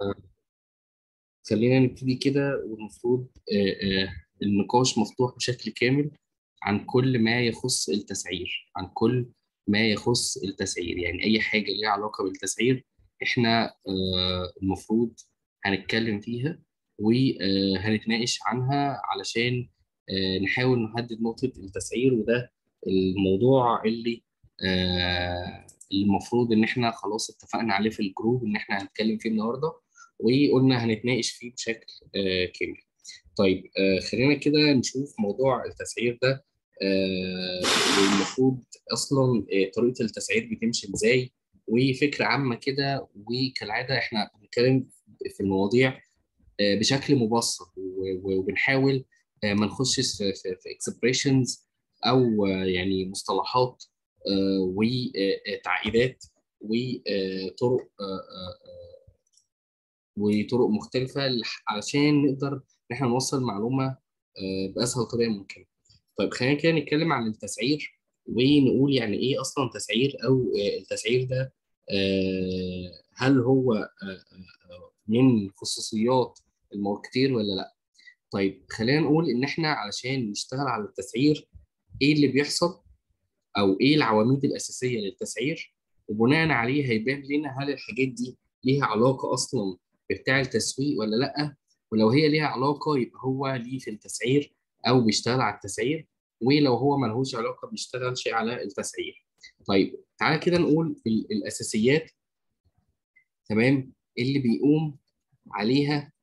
خلينا نبتدي كده والمفروض آه، آه، النقاش مفتوح بشكل كامل عن كل ما يخص التسعير عن كل ما يخص التسعير يعني أي حاجة ليها علاقة بالتسعير إحنا آه، المفروض هنتكلم فيها وهنتناقش عنها علشان آه، نحاول نحدد نقطة التسعير وده الموضوع اللي آه، المفروض إن إحنا خلاص اتفقنا عليه في الجروب إن إحنا هنتكلم فيه النهاردة وقلنا هنتناقش فيه بشكل آه، كامل. طيب آه، خلينا كده نشوف موضوع التسعير ده آه، والمفروض اصلا آه، طريقه التسعير بتمشي ازاي وفكره عامه كده وكالعاده احنا بنتكلم في المواضيع آه، بشكل مبسط و- و- وبنحاول آه، ما نخشش في في, في اكسبريشنز او آه، يعني مصطلحات آه، وتعقيدات وطرق وطرق مختلفة لح- علشان نقدر إن إحنا نوصل معلومة آه، بأسهل طريقة ممكنة. طيب خلينا كده نتكلم عن التسعير ونقول يعني إيه أصلا تسعير أو آه، التسعير ده آه، هل هو آه، آه، آه، من خصوصيات الماركتير ولا لأ؟ طيب خلينا نقول إن إحنا علشان نشتغل على التسعير إيه اللي بيحصل او ايه العواميد الاساسيه للتسعير وبناء عليه هيبان لنا هل الحاجات دي ليها علاقه اصلا ببتاع التسويق ولا لا ولو هي ليها علاقه يبقى هو ليه في التسعير او بيشتغل على التسعير ولو هو ملهوش علاقه بيشتغلش على التسعير طيب تعالى كده نقول ال- الاساسيات تمام اللي بيقوم عليها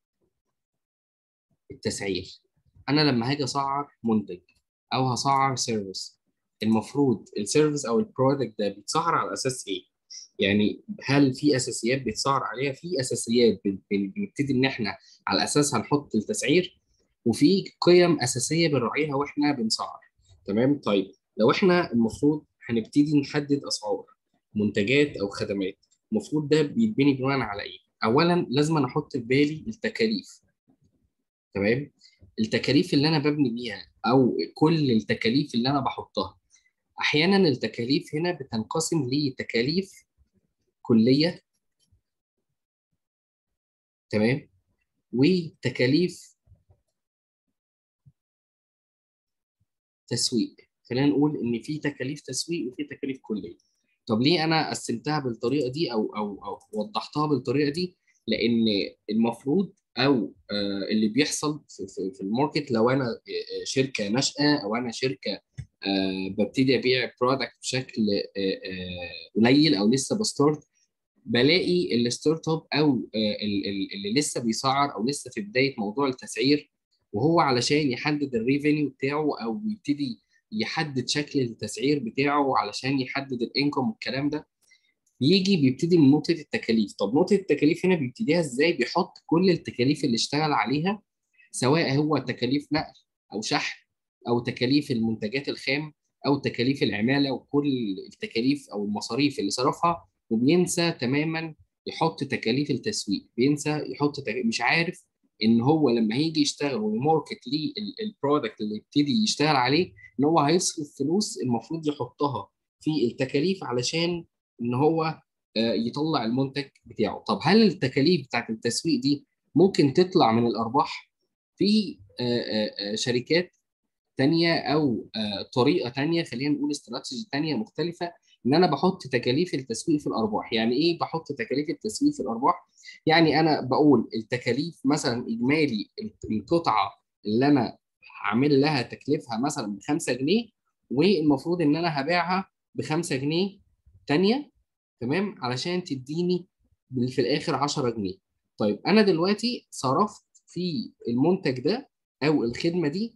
التسعير انا لما هاجي اسعر منتج او هسعر سيرفيس المفروض السيرفيس او البرودكت ده بيتسعر على اساس ايه يعني هل في اساسيات بيتسعر عليها في اساسيات بن- بن- بنبتدي ان احنا على اساسها نحط التسعير وفي قيم اساسيه بنراعيها واحنا بنسعر تمام طيب لو احنا المفروض هنبتدي نحدد اسعار منتجات او خدمات المفروض ده بيتبني بناء على ايه اولا لازم أنا احط في بالي التكاليف تمام التكاليف اللي انا ببني بيها او كل التكاليف اللي انا بحطها احيانا التكاليف هنا بتنقسم لتكاليف كليه تمام وتكاليف تسويق خلينا نقول ان في تكاليف تسويق وفي تكاليف كليه طب ليه انا قسمتها بالطريقه دي او او او وضحتها بالطريقه دي لان المفروض او آه، اللي بيحصل في, في, في الماركت لو انا آه، شركه ناشئه او انا شركه آه، ببتدي ابيع برودكت بشكل آه، آه، قليل او لسه بستارت بلاقي الستارت اب او آه، ال- ال- اللي لسه بيسعر او لسه في بدايه موضوع التسعير وهو علشان يحدد الريفينيو بتاعه او يبتدي يحدد شكل التسعير بتاعه علشان يحدد الانكم والكلام ده بيجي بيبتدي من نقطة التكاليف طب نقطة التكاليف هنا بيبتديها ازاي بيحط كل التكاليف اللي اشتغل عليها سواء هو تكاليف نقل او شحن او تكاليف المنتجات الخام او تكاليف العمالة وكل التكاليف او المصاريف اللي صرفها وبينسى تماما يحط تكاليف التسويق بينسى يحط تك... مش عارف ان هو لما هيجي يشتغل ويماركت ليه البرودكت اللي يبتدي يشتغل عليه ان هو هيصرف فلوس المفروض يحطها في التكاليف علشان ان هو آه، يطلع المنتج بتاعه طب هل التكاليف بتاعت التسويق دي ممكن تطلع من الارباح في آه، آه، آه، شركات تانية او آه، طريقه تانية خلينا نقول استراتيجي تانية مختلفه ان انا بحط تكاليف التسويق في الارباح يعني ايه بحط تكاليف التسويق في الارباح يعني انا بقول التكاليف مثلا اجمالي القطعه اللي انا هعمل لها تكلفها مثلا ب 5 جنيه والمفروض ان انا هبيعها ب 5 جنيه تانية تمام علشان تديني بال- في الاخر 10 جنيه طيب انا دلوقتي صرفت في المنتج ده او الخدمه دي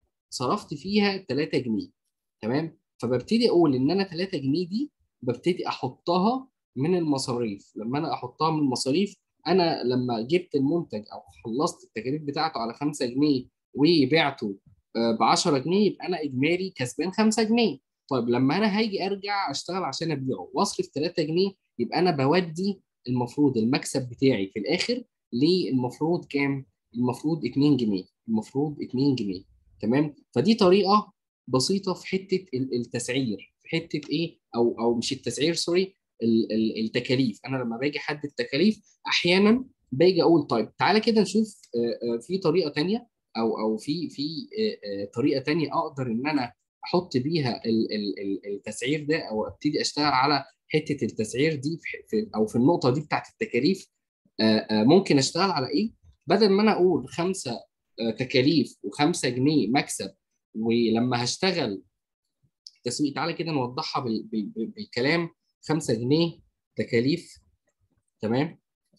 صرفت فيها 3 جنيه تمام فببتدي اقول ان انا 3 جنيه دي ببتدي احطها من المصاريف لما انا احطها من المصاريف انا لما جبت المنتج او خلصت التكاليف بتاعته على 5 جنيه وبعته ب 10 جنيه يبقى انا اجمالي كسبان 5 جنيه طيب لما انا هاجي ارجع اشتغل عشان ابيعه واصرف 3 جنيه يبقى انا بودي المفروض المكسب بتاعي في الاخر للمفروض كام؟ المفروض 2 جنيه المفروض 2 جنيه تمام فدي طريقه بسيطه في حته ال- التسعير في حته ايه او او مش التسعير سوري ال- ال- التكاليف انا لما باجي احدد تكاليف احيانا باجي اقول طيب تعالى كده نشوف آه، آه، في طريقه تانية او او في في آه، آه، طريقه تانية اقدر ان انا احط بيها ال- ال- ال- التسعير ده او ابتدي اشتغل على حته التسعير دي في في- او في النقطه دي بتاعت التكاليف آه، آه، ممكن اشتغل على ايه بدل ما انا اقول خمسه آه، تكاليف وخمسة جنيه مكسب ولما هشتغل تسويق تعالى كده نوضحها بال- بال- بال- بالكلام 5 جنيه تكاليف تمام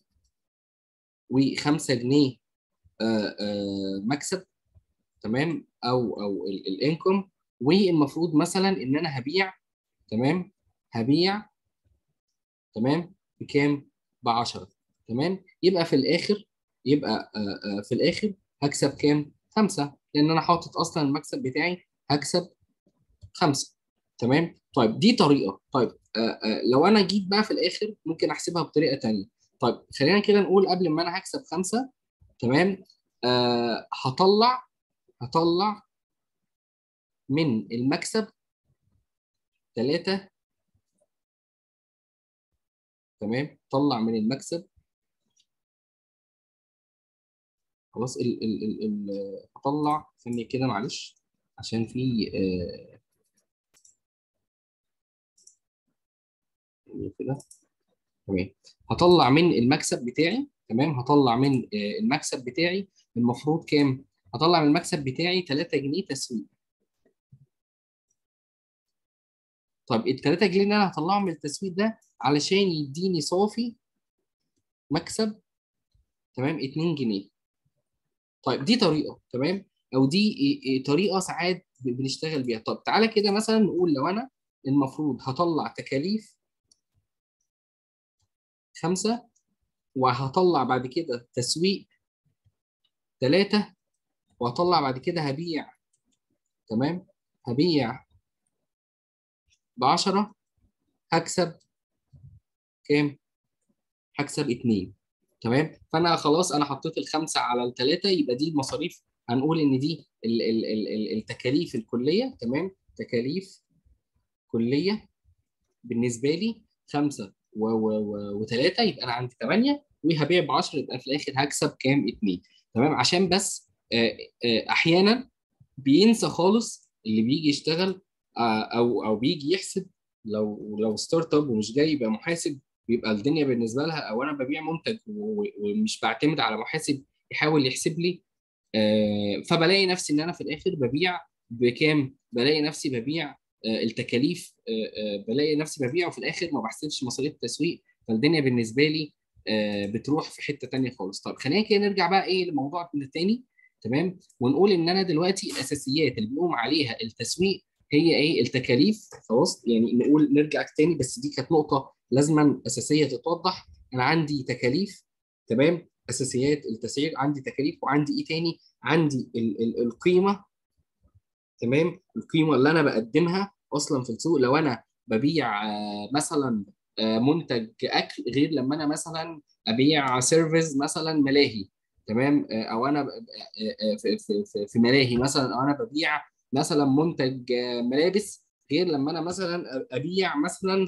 و5 جنيه آه، آه، مكسب تمام او او الانكم والمفروض مثلا ان انا هبيع تمام هبيع تمام بكام ب 10 تمام يبقى في الاخر يبقى آه، آه، في الاخر هكسب كام 5 لان انا حاطط اصلا المكسب بتاعي هكسب 5 تمام طيب دي طريقه طيب آه آه لو انا جيت بقى في الاخر ممكن احسبها بطريقه تانية طيب خلينا كده نقول قبل ما انا هكسب خمسه تمام آه هطلع هطلع من المكسب ثلاثة تمام طلع من المكسب خلاص ال ال ال ال هطلع ثانية كده معلش عشان في آه ثانية كده تمام هطلع من المكسب بتاعي تمام هطلع من آه، المكسب بتاعي المفروض كام هطلع من المكسب بتاعي 3 جنيه تسويق طب ال 3 جنيه اللي انا هطلعهم من التسويق ده علشان يديني صافي مكسب تمام 2 جنيه طيب دي طريقه تمام او دي إيه- إيه طريقه ساعات ب- بنشتغل بيها طب تعالى كده مثلا نقول لو انا المفروض هطلع تكاليف خمسة وهطلع بعد كده تسويق ثلاثة وهطلع بعد كده هبيع تمام هبيع ب 10 هكسب كام؟ هكسب 2 تمام فانا خلاص انا حطيت الخمسه على الثلاثه يبقى دي المصاريف هنقول ان دي ال ال ال ال التكاليف الكليه تمام تكاليف كليه بالنسبه لي خمسه وثلاثه يبقى انا عندي 8 وهبيع ب 10 يبقى في الاخر هكسب كام؟ 2 تمام عشان بس آه، آه، احيانا بينسى خالص اللي بيجي يشتغل آه، او او بيجي يحسب لو لو ستارت اب ومش جاي يبقى محاسب بيبقى الدنيا بالنسبه لها او انا ببيع منتج و- ومش بعتمد على محاسب يحاول يحسب لي آه، فبلاقي نفسي ان انا في الاخر ببيع بكام؟ بلاقي نفسي ببيع آه، التكاليف آه، آه، بلاقي نفسي ببيع وفي الاخر ما بحسبش مصاريف التسويق فالدنيا بالنسبه لي آه، بتروح في حته تانيه خالص طب خلينا كده نرجع بقى ايه لموضوع التاني تمام ونقول ان انا دلوقتي الاساسيات اللي بيقوم عليها التسويق هي ايه التكاليف خلاص يعني نقول نرجع تاني بس دي كانت نقطه لازما اساسيه تتوضح انا عندي تكاليف تمام اساسيات التسعير عندي تكاليف وعندي ايه تاني عندي ال ال القيمه تمام القيمه اللي انا بقدمها اصلا في السوق لو انا ببيع آه، مثلا آه، منتج اكل غير لما انا مثلا ابيع سيرفيس مثلا ملاهي تمام آه، او انا ب- آه، آه، في في في- في ملاهي مثلا او انا ببيع مثلا منتج آه، ملابس غير لما انا مثلا ابيع مثلا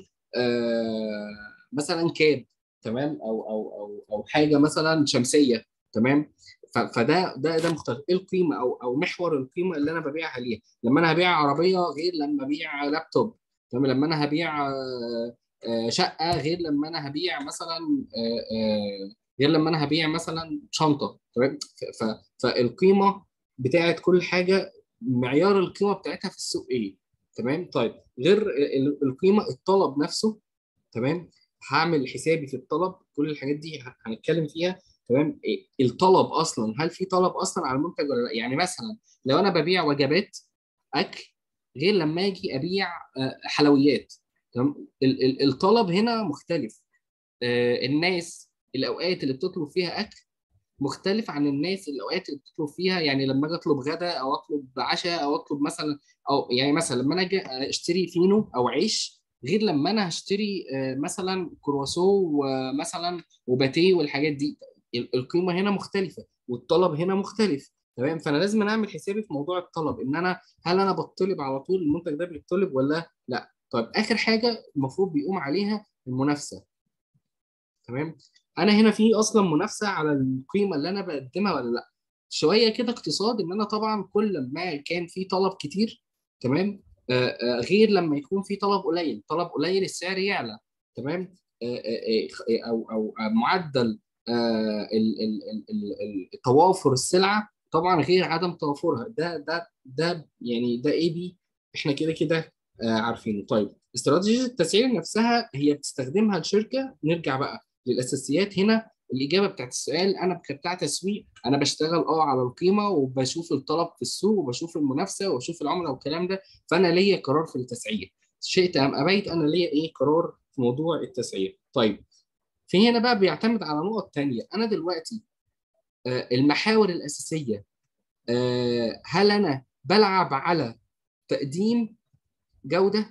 آه، مثلا كاب تمام او او او او حاجه مثلا شمسيه تمام ف- فده ده ده مختلف ايه القيمه او او محور القيمه اللي انا ببيعها ليها لما انا هبيع عربيه غير لما ابيع لابتوب تمام لما انا هبيع آه، آه، شقه غير لما انا هبيع مثلا آه، آه، غير لما انا هبيع مثلا شنطه تمام ف- ف- فالقيمه بتاعت كل حاجه معيار القيمه بتاعتها في السوق ايه تمام طيب غير ال- ال- القيمه الطلب نفسه تمام هعمل حسابي في الطلب كل الحاجات دي ه- هنتكلم فيها تمام إيه، الطلب اصلا هل في طلب اصلا على المنتج ولا لا يعني مثلا لو انا ببيع وجبات اكل غير لما اجي ابيع آه، حلويات تمام ال- ال- الطلب هنا مختلف آه، الناس الاوقات اللي بتطلب فيها اكل مختلف عن الناس الاوقات اللي بتطلب فيها يعني لما اجي اطلب غدا او اطلب عشاء او اطلب مثلا او يعني مثلا لما انا اجي اشتري فينو او عيش غير لما انا هشتري آه، مثلا كرواسون ومثلا وباتيه والحاجات دي ال- القيمه هنا مختلفه والطلب هنا مختلف تمام فانا لازم أنا اعمل حسابي في موضوع الطلب ان انا هل انا بطلب على طول المنتج ده بيطلب ولا لا طيب اخر حاجه المفروض بيقوم عليها المنافسه تمام انا هنا في اصلا منافسه على القيمه اللي انا بقدمها ولا لا شويه كده اقتصاد ان انا طبعا كل ما كان في طلب كتير تمام آه، آه، غير لما يكون في طلب قليل طلب قليل السعر يعلى تمام آه، آه، آه، او او آه، معدل آه، ال- ال- ال- ال- ال- توافر السلعه طبعا غير عدم توافرها ده ده ده يعني ده ايه بي احنا كده كده آه، عارفينه طيب استراتيجيه التسعير نفسها هي بتستخدمها الشركه نرجع بقى للاساسيات هنا الاجابه بتاعت السؤال انا كبتاع تسويق انا بشتغل اه على القيمه وبشوف الطلب في السوق وبشوف المنافسه وبشوف العملاء والكلام ده فانا ليا قرار في التسعير شئت ام ابيت انا ليا ايه قرار في موضوع التسعير طيب في هنا بقى بيعتمد على نقط تانية انا دلوقتي آه، المحاور الاساسيه آه، هل انا بلعب على تقديم جوده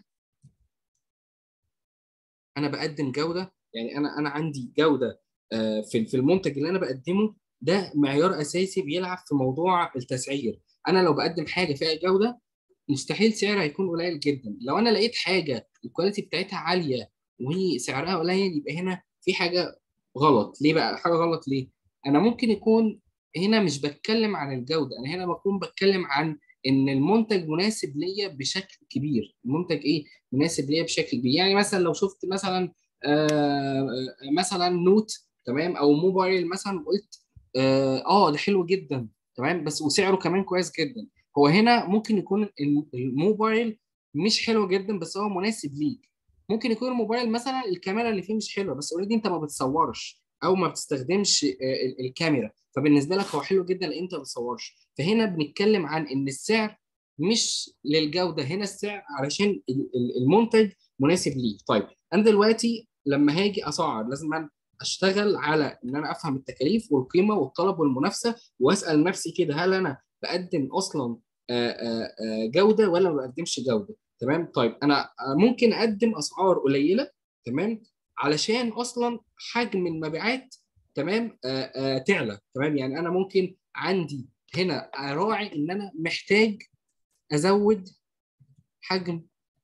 انا بقدم جوده يعني انا انا عندي جوده آه، في في المنتج اللي انا بقدمه ده معيار اساسي بيلعب في موضوع التسعير انا لو بقدم حاجه فيها جوده مستحيل سعرها هيكون قليل جدا لو انا لقيت حاجه الكواليتي بتاعتها عاليه وسعرها قليل يبقى هنا في حاجه غلط ليه بقى حاجه غلط ليه انا ممكن يكون هنا مش بتكلم عن الجوده انا هنا بكون بتكلم عن ان المنتج مناسب ليا بشكل كبير المنتج ايه مناسب ليا بشكل كبير يعني مثلا لو شفت مثلا آه مثلا نوت تمام او موبايل مثلا قلت اه آه، ده حلو جدا تمام بس وسعره كمان كويس جدا هو هنا ممكن يكون الم- الموبايل مش حلو جدا بس هو مناسب ليك ممكن يكون الموبايل مثلا الكاميرا اللي فيه مش حلوه بس اوريدي انت ما بتصورش او ما بتستخدمش آه، ال- الكاميرا فبالنسبه لك هو حلو جدا لان انت ما بتصورش فهنا بنتكلم عن ان السعر مش للجوده هنا السعر علشان ال- ال- المنتج مناسب ليك طيب انا دلوقتي لما هاجي اسعر لازم أنا اشتغل على ان انا افهم التكاليف والقيمه والطلب والمنافسه واسال نفسي كده هل انا بقدم اصلا آه، آه، آه، جوده ولا ما بقدمش جوده تمام طيب انا آه، ممكن اقدم اسعار قليله تمام علشان اصلا حجم المبيعات تمام آه، آه، تعلى تمام يعني انا ممكن عندي هنا اراعي ان انا محتاج ازود حجم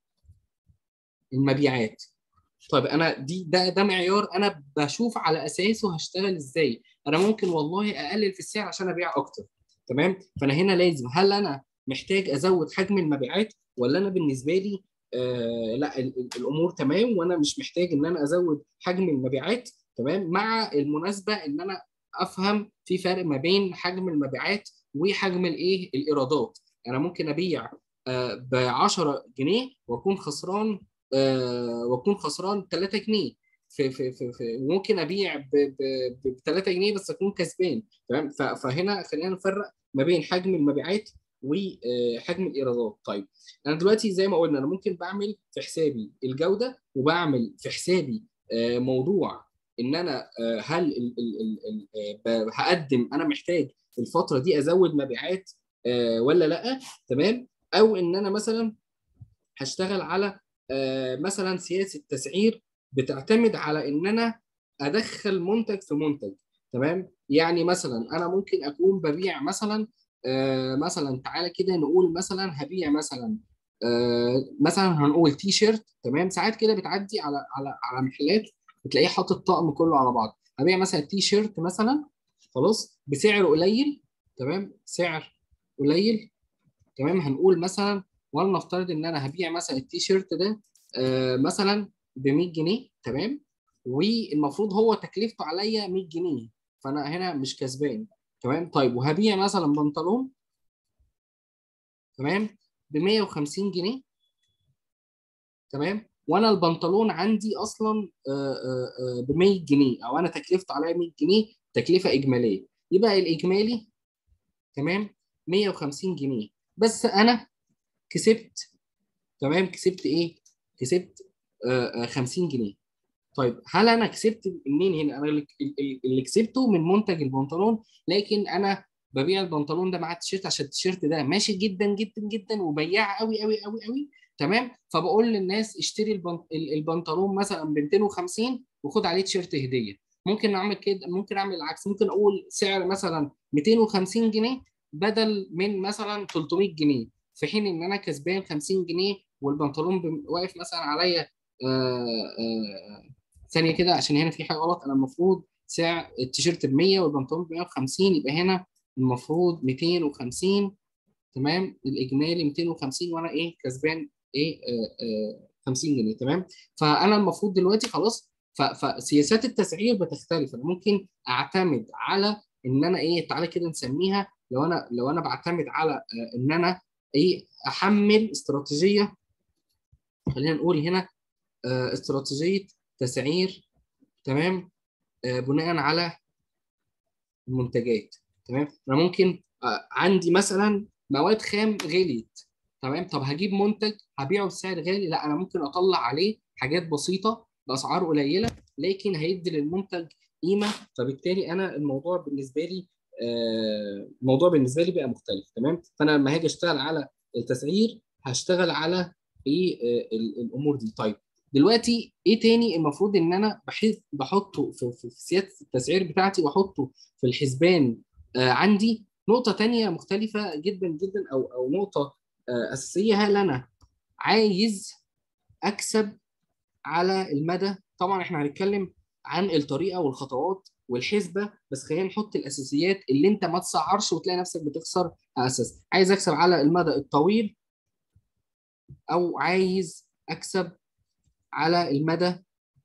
المبيعات طيب انا دي ده ده معيار انا بشوف على اساسه هشتغل ازاي انا ممكن والله اقلل في السعر عشان ابيع اكتر تمام فانا هنا لازم هل انا محتاج ازود حجم المبيعات ولا انا بالنسبه لي آه لا ال- ال- الامور تمام وانا مش محتاج ان انا ازود حجم المبيعات تمام مع المناسبه ان انا افهم في فرق ما بين حجم المبيعات وحجم الايه الايرادات انا ممكن ابيع آه ب 10 جنيه واكون خسران آه واكون خسران 3 جنيه في في في, في وممكن ابيع ب 3 جنيه بس اكون كسبان تمام ف- فهنا خلينا نفرق ما بين حجم المبيعات وحجم الايرادات طيب انا دلوقتي زي ما قلنا انا ممكن بعمل في حسابي الجوده وبعمل في حسابي آه، موضوع ان انا آه، هل ال- ال- ال- ال- آه، ب- هقدم انا محتاج الفتره دي ازود مبيعات آه، ولا لا تمام او ان انا مثلا هشتغل على آه، مثلا سياسه تسعير بتعتمد على ان انا ادخل منتج في منتج تمام يعني مثلا انا ممكن اكون ببيع مثلا آه، مثلا تعالى كده نقول مثلا هبيع مثلا آه، مثلا هنقول تي شيرت تمام ساعات كده بتعدي على على على محلات بتلاقيه حاطط الطقم كله على بعض هبيع مثلا تي شيرت مثلا خلاص بسعر قليل تمام سعر قليل تمام هنقول مثلا ولنفترض ان انا هبيع مثلا التي شيرت ده آه، مثلا ب 100 جنيه تمام والمفروض هو تكلفته عليا 100 جنيه فانا هنا مش كسبان تمام طيب وهبيع مثلا بنطلون تمام ب 150 جنيه تمام وانا البنطلون عندي اصلا ب 100 جنيه او انا تكلفته عليا 100 جنيه تكلفه اجماليه يبقى الاجمالي تمام 150 جنيه بس انا كسبت تمام كسبت ايه كسبت آه، آه، 50 جنيه طيب هل انا كسبت منين هنا انا اللي اللي كسبته من منتج البنطلون لكن انا ببيع البنطلون ده مع التيشيرت عشان التيشيرت ده ماشي جدا جدا جدا وبياع قوي قوي قوي قوي تمام فبقول للناس اشتري البن- ال- البنطلون مثلا ب 250 وخد عليه تيشيرت هديه ممكن اعمل كده ممكن اعمل العكس ممكن اقول سعر مثلا 250 جنيه بدل من مثلا 300 جنيه في حين ان انا كسبان 50 جنيه والبنطلون بم- واقف مثلا عليا آه، آه، ثانيه كده عشان هنا في حاجه غلط انا المفروض سعر التيشيرت ب 100 والبنطلون ب 150 يبقى هنا المفروض 250 تمام الاجمالي 250 وانا ايه كسبان ايه آه آه 50 جنيه تمام فانا المفروض دلوقتي خلاص فسياسات التسعير بتختلف انا ممكن اعتمد على ان انا ايه تعالى كده نسميها لو انا لو انا بعتمد على آه ان انا ايه احمل استراتيجيه خلينا نقول هنا آه استراتيجيه تسعير تمام آه بناء على المنتجات تمام انا ممكن آه عندي مثلا مواد خام غليت تمام طب هجيب منتج هبيعه بسعر غالي لا انا ممكن اطلع عليه حاجات بسيطه باسعار قليله لكن هيدي للمنتج قيمه فبالتالي انا الموضوع بالنسبه لي آه الموضوع بالنسبه لي بقى مختلف تمام فانا لما هاجي اشتغل على التسعير هشتغل على ايه آه الامور دي طيب دلوقتي ايه تاني المفروض ان انا بحطه في, في سياسه التسعير بتاعتي واحطه في الحسبان آه عندي نقطه تانية مختلفه جدا جدا او او نقطه آه اساسيه هل انا عايز اكسب على المدى طبعا احنا هنتكلم عن الطريقه والخطوات والحسبه بس خلينا نحط الاساسيات اللي انت ما تسعرش وتلاقي نفسك بتخسر اساس عايز اكسب على المدى الطويل او عايز اكسب على المدى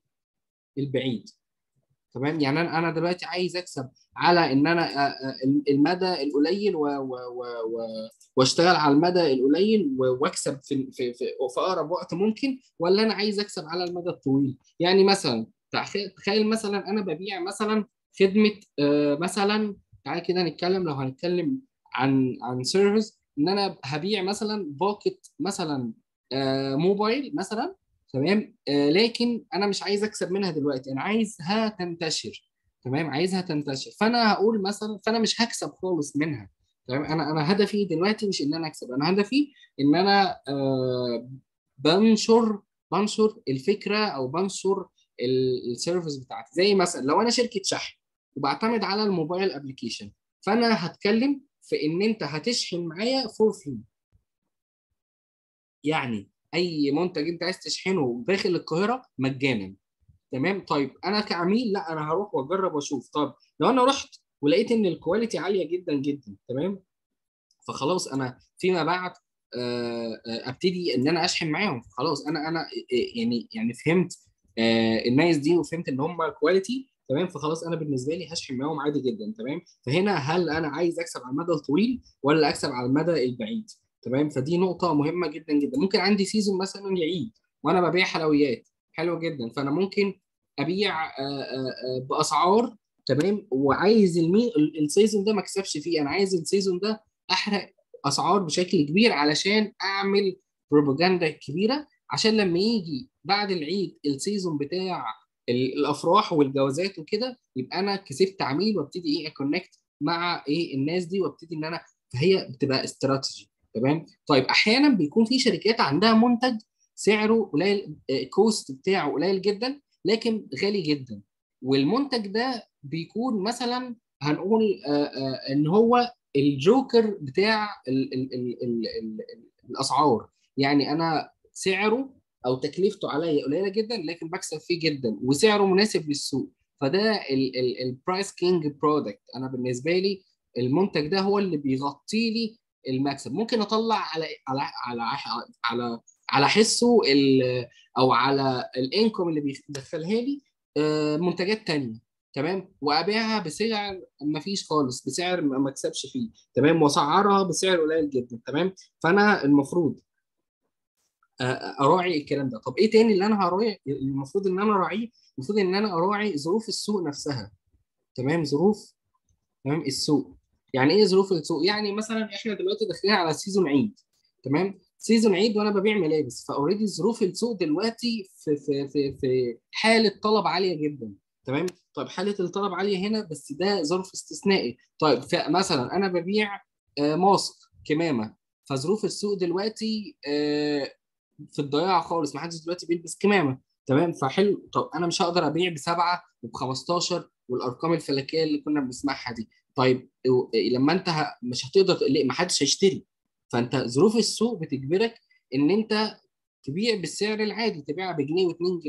البعيد تمام يعني انا انا دلوقتي عايز اكسب على ان انا المدى القليل و و و و واشتغل على المدى القليل واكسب في في في, في اقرب وقت ممكن ولا انا عايز اكسب على المدى الطويل يعني مثلا تخيل مثلا انا ببيع مثلا خدمه مثلا تعالى كده نتكلم لو هنتكلم عن عن سيرفيس ان انا هبيع مثلا باكت مثلا موبايل مثلا تمام آه لكن انا مش عايز اكسب منها دلوقتي انا عايزها تنتشر تمام عايزها تنتشر فانا هقول مثلا فانا مش هكسب خالص منها تمام انا انا هدفي دلوقتي مش ان انا اكسب انا هدفي ان انا آه بنشر بنشر الفكره او بنشر السيرفيس بتاعتي زي مثلا لو انا شركه شحن وبعتمد على الموبايل ابلكيشن فانا هتكلم في ان انت هتشحن معايا فور فري يعني اي منتج انت عايز تشحنه داخل القاهره مجانا تمام طيب انا كعميل لا انا هروح واجرب واشوف طب لو انا رحت ولقيت ان الكواليتي عاليه جدا جدا تمام فخلاص انا فيما بعد ابتدي ان انا اشحن معاهم خلاص انا انا يعني يعني فهمت الناس دي وفهمت ان هم كواليتي تمام فخلاص انا بالنسبه لي هشحن معاهم عادي جدا تمام فهنا هل انا عايز اكسب على المدى الطويل ولا اكسب على المدى البعيد تمام فدي نقطه مهمه جدا جدا ممكن عندي سيزون مثلا يعيد وانا ببيع حلويات حلو جدا فانا ممكن ابيع باسعار تمام وعايز المي... السيزون ده ما اكسبش فيه انا عايز السيزون ده احرق اسعار بشكل كبير علشان اعمل بروباجندا كبيره عشان لما يجي بعد العيد السيزون بتاع الافراح والجوازات وكده يبقى انا كسبت عميل وابتدي ايه اكونكت مع ايه الناس دي وابتدي ان انا فهي بتبقى استراتيجي تمام طيب احيانا بيكون في شركات عندها منتج سعره قليل كوست بتاعه قليل جدا لكن غالي جدا والمنتج ده بيكون مثلا هنقول ان هو الجوكر بتاع ال ال ال ال ال الاسعار يعني انا سعره او تكلفته عليا قليله جدا لكن بكسب فيه جدا وسعره مناسب للسوق فده البرايس كينج برودكت انا بالنسبه لي المنتج ده هو اللي بيغطي لي المكسب ممكن اطلع على على على على على حسه او على الانكم اللي بيدخلها لي منتجات تانية تمام وابيعها بسعر ما فيش خالص بسعر ما اكسبش فيه تمام واسعرها بسعر قليل جدا تمام فانا المفروض اراعي الكلام ده طب ايه تاني اللي انا هراعي المفروض ان انا اراعيه المفروض ان انا اراعي ظروف السوق نفسها تمام ظروف تمام السوق يعني ايه ظروف السوق يعني مثلا احنا دلوقتي داخلين على سيزون عيد تمام سيزون عيد وانا ببيع ملابس فاوريدي ظروف السوق دلوقتي في في في في حاله طلب عاليه جدا تمام طيب حاله الطلب عاليه هنا بس ده ظرف استثنائي طيب مثلا انا ببيع ماسك كمامه فظروف السوق دلوقتي في الضياع خالص ما حدش دلوقتي بيلبس كمامه تمام فحلو طب انا مش هقدر ابيع بسبعه وب 15 والارقام الفلكيه اللي كنا بنسمعها دي طيب لما انت مش هتقدر ما حدش هيشتري فانت ظروف السوق بتجبرك ان انت تبيع بالسعر العادي تبيع بجنيه و2 جنيه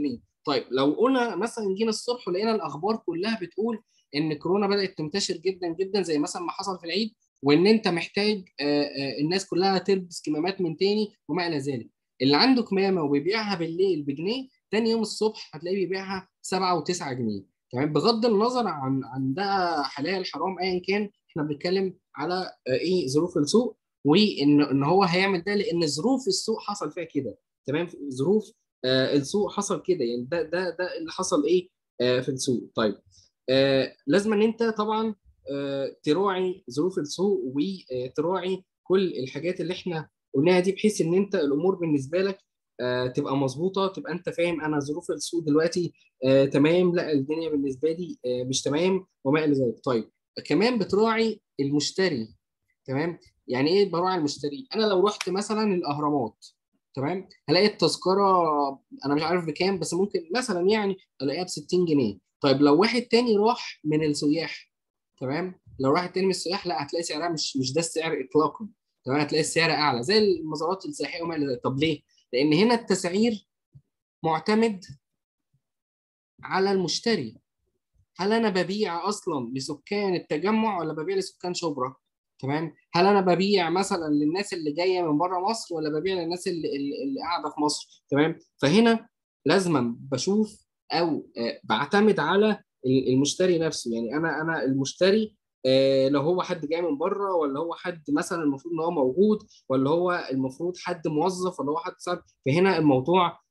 طيب لو قلنا مثلا جينا الصبح ولقينا الاخبار كلها بتقول ان كورونا بدات تنتشر جدا جدا زي مثلا ما حصل في العيد وان انت محتاج الناس كلها تلبس كمامات من تاني وما الى ذلك اللي عنده كمامه وبيبيعها بالليل بجنيه تاني يوم الصبح هتلاقيه بيبيعها 7 و9 جنيه تمام بغض النظر عن عن ده حلال حرام ايا كان احنا بنتكلم على ايه ظروف السوق وان ان هو هيعمل ده لان ظروف السوق حصل فيها كده تمام ظروف آه السوق حصل كده يعني ده ده ده اللي حصل ايه آه في السوق طيب آه لازم ان انت طبعا آه تراعي ظروف السوق وتراعي كل الحاجات اللي احنا قلناها دي بحيث ان انت الامور بالنسبه لك آه تبقى مظبوطه تبقى انت فاهم انا ظروف السوق دلوقتي آه تمام لا الدنيا بالنسبه لي آه مش تمام وما الى ذلك طيب كمان بتراعي المشتري تمام يعني ايه براعي المشتري انا لو رحت مثلا الاهرامات تمام هلاقي التذكره انا مش عارف بكام بس ممكن مثلا يعني الاقيها ب 60 جنيه طيب لو واحد تاني راح من السياح تمام لو واحد تاني من السياح لا هتلاقي سعرها مش مش ده السعر اطلاقا تمام هتلاقي السعر اعلى زي المزارات السياحيه وما الى ذلك طب ليه؟ لان هنا التسعير معتمد على المشتري هل انا ببيع اصلا لسكان التجمع ولا ببيع لسكان شبرا تمام هل انا ببيع مثلا للناس اللي جايه من بره مصر ولا ببيع للناس اللي, اللي قاعده في مصر تمام فهنا لازما بشوف او بعتمد على المشتري نفسه يعني انا انا المشتري لو هو حد جاي من بره ولا هو حد مثلا المفروض ان هو موجود ولا هو المفروض حد موظف ولا هو حد صعب فهنا الموضوع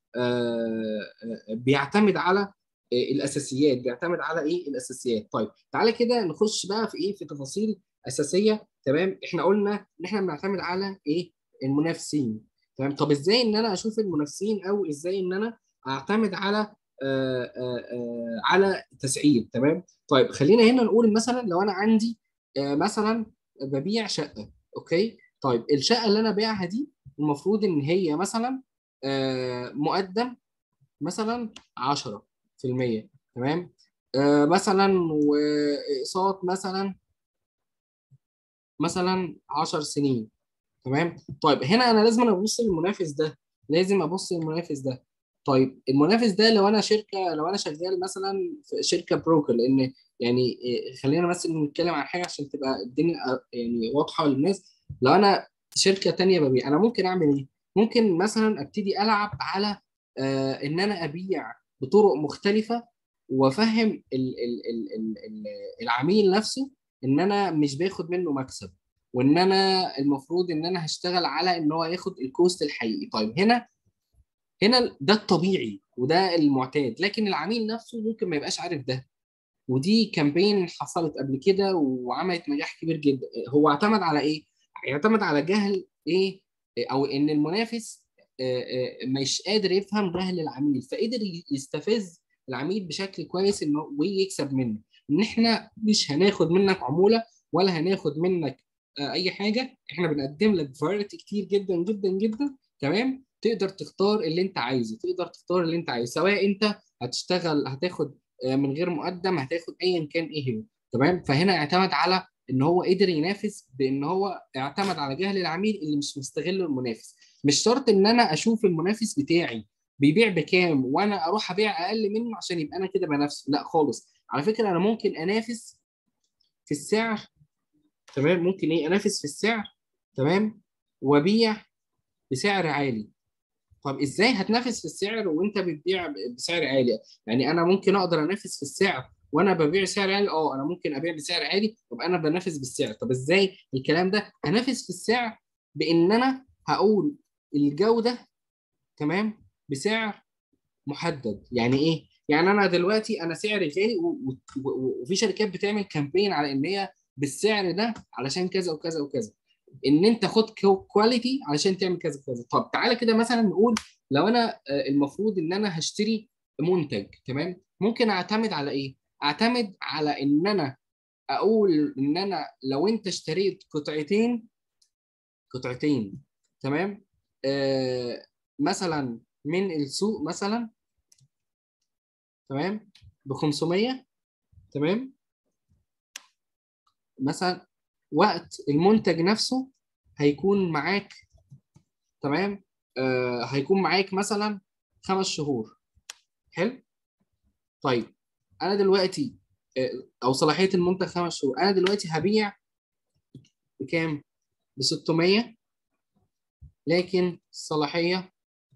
بيعتمد على الاساسيات بيعتمد على ايه الاساسيات طيب تعالى كده نخش بقى في ايه في تفاصيل اساسيه تمام احنا قلنا ان احنا بنعتمد على ايه المنافسين تمام طب ازاي ان انا اشوف المنافسين او ازاي ان انا اعتمد على آآ آآ على تسعير تمام طيب خلينا هنا نقول مثلا لو انا عندي مثلا ببيع شقه اوكي طيب الشقه اللي انا ببيعها دي المفروض ان هي مثلا مقدم مثلا 10% تمام آه مثلا واقساط مثلا مثلا 10 سنين تمام طيب هنا انا لازم ابص للمنافس ده لازم ابص للمنافس ده طيب المنافس ده لو انا شركه لو انا شغال مثلا في شركه بروكر لان يعني خلينا بس نتكلم عن حاجه عشان تبقى الدنيا يعني واضحه للناس لو انا شركه تانية ببيع انا ممكن اعمل ايه ممكن مثلا ابتدي العب على آه ان انا ابيع بطرق مختلفه وافهم ال ال ال ال ال العميل نفسه ان انا مش باخد منه مكسب وان انا المفروض ان انا هشتغل على ان هو ياخد الكوست الحقيقي طيب هنا هنا ده الطبيعي وده المعتاد لكن العميل نفسه ممكن ما يبقاش عارف ده ودي كامبين حصلت قبل كده وعملت نجاح كبير جدا هو اعتمد على ايه يعتمد على جهل ايه او ان المنافس مش قادر يفهم جهل العميل فقدر يستفز العميل بشكل كويس انه ويكسب منه ان احنا مش هناخد منك عموله ولا هناخد منك اي حاجه احنا بنقدم لك فرايتي كتير جدا جدا جدا تمام تقدر تختار اللي انت عايزه تقدر تختار اللي انت عايزه سواء انت هتشتغل هتاخد من غير مقدم هتاخد ايا كان ايه هو تمام فهنا اعتمد على ان هو قدر ينافس بان هو اعتمد على جهل العميل اللي مش مستغل المنافس مش شرط ان انا اشوف المنافس بتاعي بيبيع بكام وانا اروح ابيع اقل منه عشان يبقى انا كده بنافسه لا خالص على فكره انا ممكن انافس في السعر تمام ممكن ايه انافس في السعر تمام وابيع بسعر عالي طب ازاي هتنافس في السعر وانت بتبيع بسعر عالي يعني انا ممكن اقدر انافس في السعر وانا ببيع سعر عالي اه انا ممكن ابيع بسعر عالي يبقى انا بنافس بالسعر طب ازاي الكلام ده انافس في السعر بان انا هقول الجوده تمام بسعر محدد يعني ايه يعني انا دلوقتي انا سعري غالي وفي شركات بتعمل كامبين على ان هي بالسعر ده علشان كذا وكذا وكذا ان انت خد كواليتي علشان تعمل كذا وكذا طب تعالى كده مثلا نقول لو انا المفروض ان انا هشتري منتج تمام ممكن اعتمد على ايه اعتمد على ان انا اقول ان انا لو انت اشتريت قطعتين قطعتين تمام آه مثلا من السوق مثلا تمام ب 500 تمام مثلا وقت المنتج نفسه هيكون معاك تمام آه هيكون معاك مثلا خمس شهور حلو طيب انا دلوقتي او صلاحيه المنتج خمس شهور انا دلوقتي هبيع بكام؟ ب 600 لكن الصلاحيه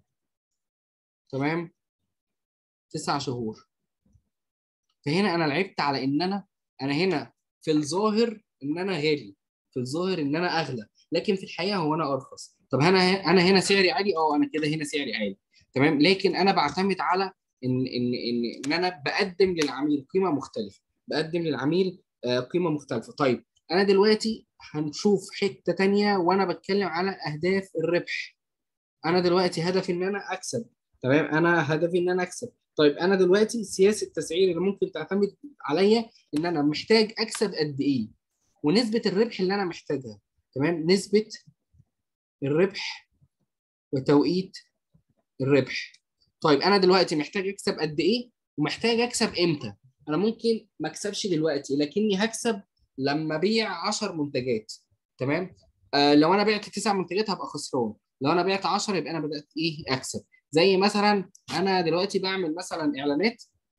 تمام تسع شهور فهنا انا لعبت على ان انا انا هنا في الظاهر ان انا غالي في الظاهر ان انا اغلى لكن في الحقيقه هو انا ارخص طب انا انا هنا سعري عالي اه انا كده هنا سعري عالي تمام لكن انا بعتمد على ان ان ان ان انا بقدم للعميل قيمه مختلفه بقدم للعميل قيمه مختلفه طيب انا دلوقتي هنشوف حته تانية وانا بتكلم على اهداف الربح انا دلوقتي هدفي ان انا اكسب تمام انا هدفي ان انا اكسب طيب انا دلوقتي سياسه التسعير اللي ممكن تعتمد عليا ان انا محتاج اكسب قد ايه ونسبه الربح اللي انا محتاجها تمام نسبه الربح وتوقيت الربح طيب انا دلوقتي محتاج اكسب قد ايه ومحتاج اكسب امتى انا ممكن ما اكسبش دلوقتي لكني هكسب لما ابيع 10 منتجات تمام آه لو انا بعت 9 منتجات هبقى خسران لو انا بعت 10 يبقى انا بدات ايه اكسب زي مثلا انا دلوقتي بعمل مثلا اعلانات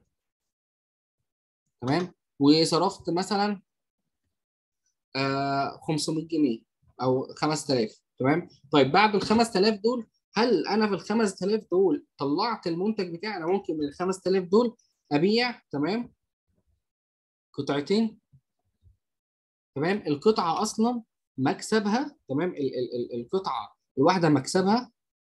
تمام وصرفت مثلا آه 500 جنيه او 5000 تمام طيب بعد ال 5000 دول هل انا في ال 5000 دول طلعت المنتج بتاعي انا ممكن من ال 5000 دول ابيع تمام قطعتين تمام القطعه اصلا مكسبها تمام ال ال ال القطعه الواحده مكسبها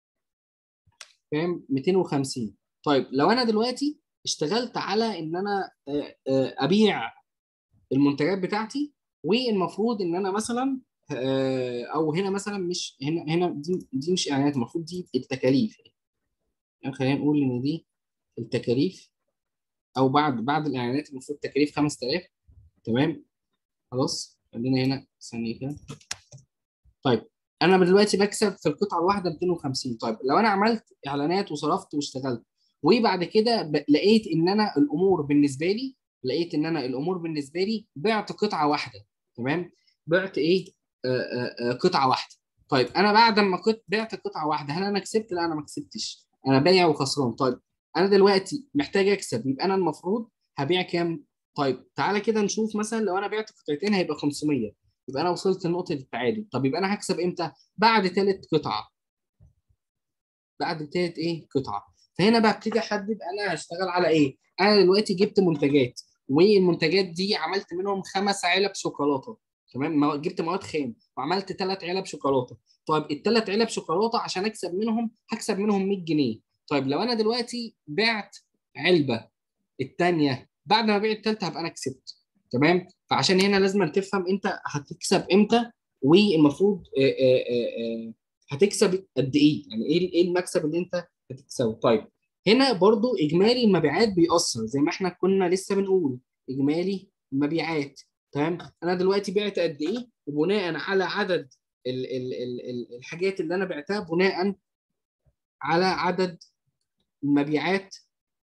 فاهم 250 طيب لو انا دلوقتي اشتغلت على ان انا ابيع المنتجات بتاعتي والمفروض ان انا مثلا او هنا مثلا مش هنا هنا دي دي مش اعلانات المفروض دي التكاليف يعني خلينا نقول ان دي التكاليف او بعد بعد الاعلانات المفروض تكاليف 5000 تمام خلاص خلينا هنا ثانيه كده طيب انا دلوقتي بكسب في القطعه الواحده 250 طيب لو انا عملت اعلانات وصرفت واشتغلت وبعد كده لقيت ان انا الامور بالنسبه لي لقيت ان انا الامور بالنسبه لي بعت قطعه واحده تمام بعت ايه آآ آآ قطعه واحده طيب انا بعد ما كنت بعت قطعه واحده هل انا كسبت لا انا ما كسبتش انا بايع وخسران طيب انا دلوقتي محتاج اكسب يبقى انا المفروض هبيع كام طيب تعالى كده نشوف مثلا لو انا بعت قطعتين هيبقى 500 يبقى انا وصلت لنقطه التعادل طب يبقى انا هكسب امتى بعد ثالث قطعه بعد ثالث ايه قطعه فهنا ببتدي احدد انا هشتغل على ايه انا دلوقتي جبت منتجات والمنتجات دي عملت منهم خمس علب شوكولاته تمام جبت مواد خام وعملت ثلاث علب شوكولاته طيب الثلاث علب شوكولاته عشان اكسب منهم هكسب منهم 100 جنيه طيب لو انا دلوقتي بعت علبه الثانيه بعد ما ابيع الثالثه هبقى انا كسبت تمام فعشان هنا لازم تفهم انت هتكسب امتى والمفروض آآ آآ هتكسب قد ايه يعني ايه ايه المكسب اللي انت هتكسبه طيب هنا برضو اجمالي المبيعات بيأثر زي ما احنا كنا لسه بنقول اجمالي المبيعات تمام انا دلوقتي بعت قد ايه وبناء على عدد ال ال ال ال الحاجات اللي انا بعتها بناء على عدد المبيعات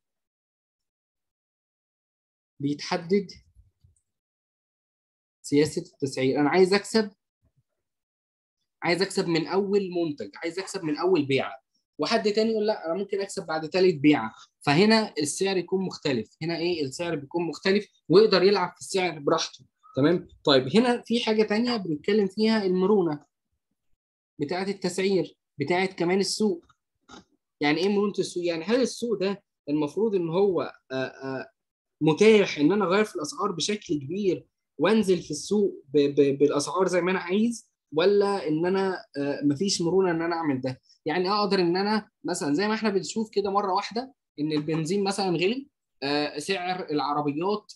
بيتحدد سياسه التسعير انا عايز اكسب عايز اكسب من اول منتج عايز اكسب من اول بيعه وحد تاني يقول لا انا ممكن اكسب بعد ثالث بيعه فهنا السعر يكون مختلف هنا ايه السعر بيكون مختلف ويقدر يلعب في السعر براحته تمام طيب هنا في حاجه تانية بنتكلم فيها المرونه بتاعه التسعير بتاعه كمان السوق يعني ايه مرونه السوق يعني هل السوق ده المفروض ان هو آآ آآ متاح ان انا اغير في الاسعار بشكل كبير وانزل في السوق ب ب بالاسعار زي ما انا عايز ولا ان انا مفيش مرونه ان انا اعمل ده يعني اقدر ان انا مثلا زي ما احنا بنشوف كده مره واحده ان البنزين مثلا غلي سعر العربيات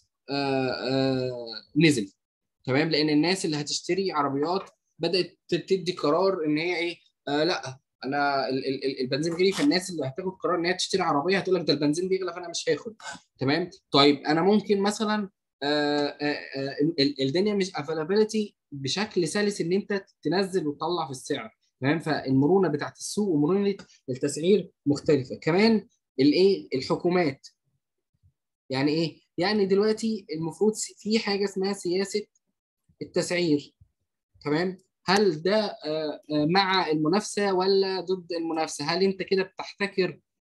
نزل تمام لان الناس اللي هتشتري عربيات بدات تدي قرار ان هي ايه آه لا انا البنزين غلي فالناس اللي هتاخد قرار ان هي تشتري عربيه هتقول لك ده البنزين بيغلى فانا مش هاخد تمام طيب انا ممكن مثلا آه آه الدنيا مش افيلابيلتي بشكل سلس ان انت تنزل وتطلع في السعر تمام فالمرونه بتاعت السوق ومرونه التسعير مختلفه كمان الايه الحكومات يعني ايه يعني دلوقتي المفروض في حاجه اسمها سياسه التسعير تمام هل ده مع المنافسه ولا ضد المنافسه هل انت كده بتحتكر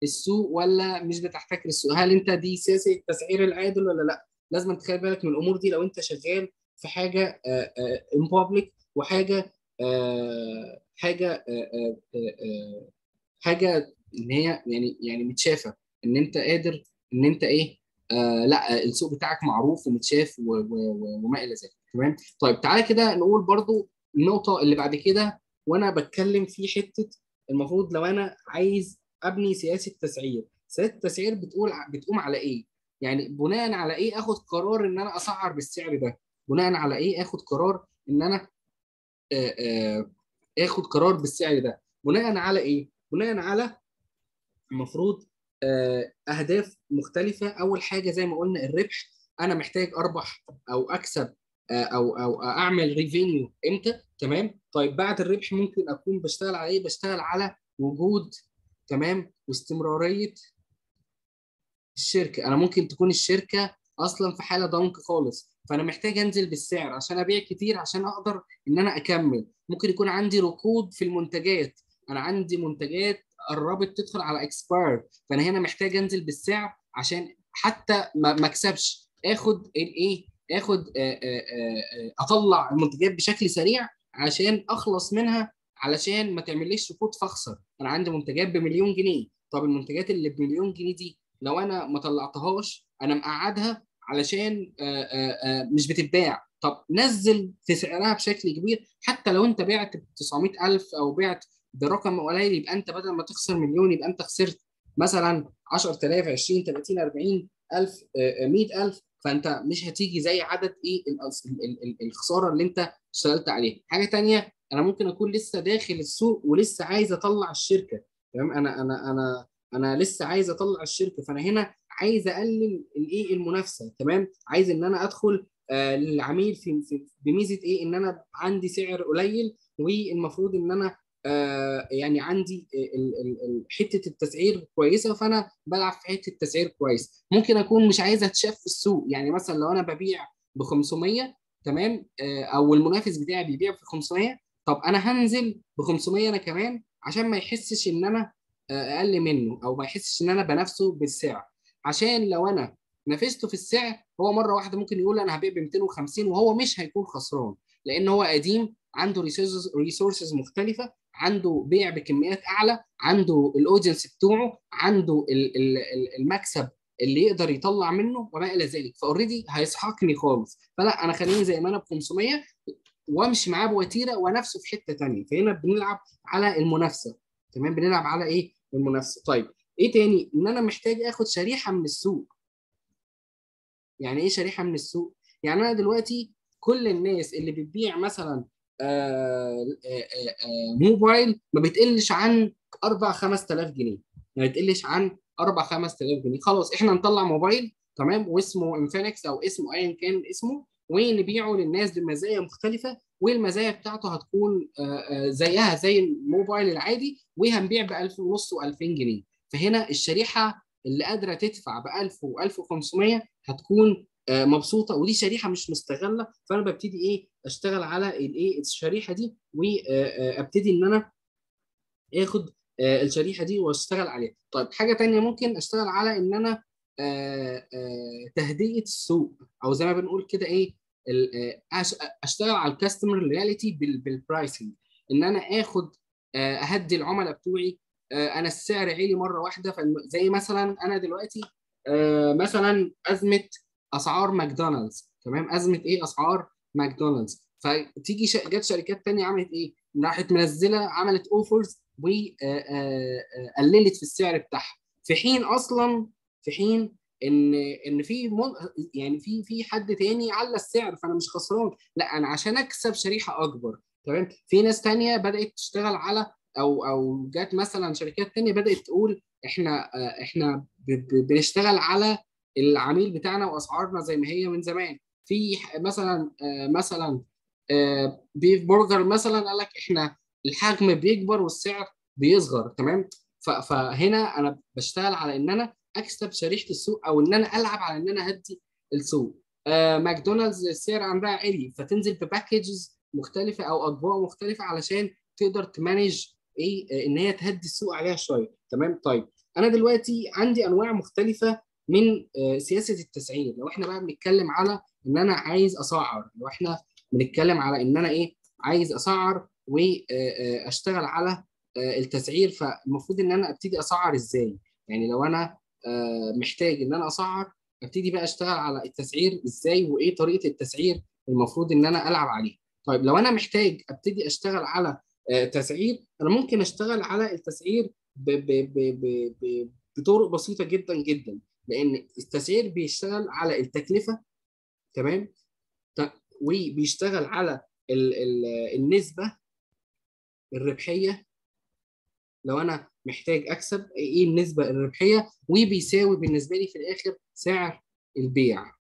السوق ولا مش بتحتكر السوق هل انت دي سياسه التسعير العادل ولا لا لازم تخلي بالك من الامور دي لو انت شغال في حاجه ان بابليك وحاجه آه، حاجه آه، آه، حاجه ان هي يعني يعني متشافه ان انت قادر ان انت ايه آه لا السوق بتاعك معروف ومتشاف وما الى ذلك تمام طيب تعالى كده نقول برضو النقطه اللي بعد كده وانا بتكلم في حته المفروض لو انا عايز ابني سياسه تسعير سياسه التسعير بتقول بتقوم على ايه يعني بناء على ايه اخد قرار ان انا اسعر بالسعر ده بناء على ايه اخد قرار ان انا آه، آه، اخد قرار بالسعر ده بناء على ايه بناء على المفروض آه، اهداف مختلفه اول حاجه زي ما قلنا الربح انا محتاج اربح او اكسب او او اعمل ريفينيو امتى تمام طيب بعد الربح ممكن اكون بشتغل على ايه بشتغل على وجود تمام واستمراريه الشركه انا ممكن تكون الشركه اصلا في حاله ضنك خالص فانا محتاج انزل بالسعر عشان ابيع كتير عشان اقدر ان انا اكمل ممكن يكون عندي ركود في المنتجات انا عندي منتجات قربت تدخل على اكسباير فانا هنا محتاج انزل بالسعر عشان حتى ما اكسبش اخد الايه اخد اطلع المنتجات بشكل سريع عشان اخلص منها علشان ما تعمليش ركود فاخسر انا عندي منتجات بمليون جنيه طب المنتجات اللي بمليون جنيه دي لو انا ما طلعتهاش انا مقعدها علشان آآ آآ مش بتتباع طب نزل في سعرها بشكل كبير حتى لو انت بعت ب 900000 او بعت برقم قليل يبقى انت بدل ما تخسر مليون يبقى انت خسرت مثلا 10000 20 30 40 1000 100000 فانت مش هتيجي زي عدد ايه الخساره اللي انت اشتغلت عليها حاجه تانية انا ممكن اكون لسه داخل السوق ولسه عايز اطلع الشركه تمام انا انا انا انا لسه عايز اطلع الشركه فانا هنا عايز اقلل الايه المنافسه تمام عايز ان انا ادخل آه للعميل في, في بميزه ايه ان انا عندي سعر قليل والمفروض ان انا آه يعني عندي حته التسعير كويسه فانا بلعب في حته التسعير كويس ممكن اكون مش عايز اتشاف في السوق يعني مثلا لو انا ببيع ب 500 تمام آه او المنافس بتاعي بيبيع ب 500 طب انا هنزل ب 500 انا كمان عشان ما يحسش ان انا اقل منه او ما يحسش ان انا بنافسه بالسعر عشان لو انا نافسته في السعر هو مره واحده ممكن يقول انا هبيع ب 250 وهو مش هيكون خسران لان هو قديم عنده ريسورسز مختلفه عنده بيع بكميات اعلى عنده الاودينس بتوعه عنده المكسب اللي يقدر يطلع منه وما الى ذلك فاوريدي هيسحقني خالص فلا انا خليني زي ما انا ب 500 وامشي معاه بوتيره ونفسه في حته ثانيه فهنا بنلعب على المنافسه تمام بنلعب على ايه المنافسه طيب ايه تاني ان انا محتاج اخد شريحه من السوق يعني ايه شريحه من السوق يعني انا دلوقتي كل الناس اللي بتبيع مثلا آآ آآ موبايل ما بتقلش عن 4 5000 جنيه ما بتقلش عن 4 5000 جنيه خلاص احنا نطلع موبايل تمام واسمه انفينكس او اسمه ايا كان اسمه ونبيعه للناس بمزايا مختلفه والمزايا بتاعته هتكون زيها زي الموبايل العادي وهنبيع ب 1000 ونص و2000 جنيه فهنا الشريحه اللي قادره تدفع ب 1000 و1500 هتكون مبسوطه ودي شريحه مش مستغله فانا ببتدي ايه اشتغل على الايه الشريحه دي وابتدي ان انا اخد الشريحه دي واشتغل عليها طيب حاجه تانية ممكن اشتغل على ان انا تهدئه السوق او زي ما بنقول كده ايه اشتغل على الكاستمر رياليتي بالبرايسنج ان انا اخد اهدي العملاء بتوعي انا السعر عالي مره واحده زي مثلا انا دلوقتي مثلا ازمه اسعار ماكدونالدز تمام ازمه ايه اسعار ماكدونالدز فتيجي ش... جت شركات تانية عملت ايه راحت منزله عملت اوفرز وقللت في السعر بتاعها في حين اصلا في حين ان ان في من... يعني في في حد تاني على السعر فانا مش خسران لا انا عشان اكسب شريحه اكبر تمام في ناس تانية بدات تشتغل على او او جت مثلا شركات تانية بدات تقول احنا احنا بنشتغل على العميل بتاعنا واسعارنا زي ما هي من زمان في مثلا مثلا بيف برجر مثلا قال لك احنا الحجم بيكبر والسعر بيصغر تمام فهنا انا بشتغل على ان انا اكسب شريحه السوق او ان انا العب على ان انا هدي السوق آه ماكدونالدز السعر عندها عالي فتنزل بباكجز مختلفه او اطباق مختلفه علشان تقدر تمانج ايه ان هي تهدي السوق عليها شويه تمام طيب انا دلوقتي عندي انواع مختلفه من آه، سياسه التسعير لو احنا بقى بنتكلم على ان انا عايز اسعر لو احنا بنتكلم على ان انا ايه عايز اسعر واشتغل على آه، التسعير فالمفروض ان انا ابتدي اسعر ازاي يعني لو انا آه، محتاج ان انا اسعر ابتدي بقى اشتغل على التسعير ازاي وايه طريقه التسعير المفروض ان انا العب عليها طيب لو انا محتاج ابتدي اشتغل على آه، تسعير انا ممكن اشتغل على التسعير ب ب ب ب ب بطرق بسيطه جدا جدا لان التسعير بيشتغل على التكلفه تمام ت- وبيشتغل على ال ال النسبه الربحيه لو انا محتاج اكسب ايه النسبه الربحيه وبيساوي بالنسبه لي في الاخر سعر البيع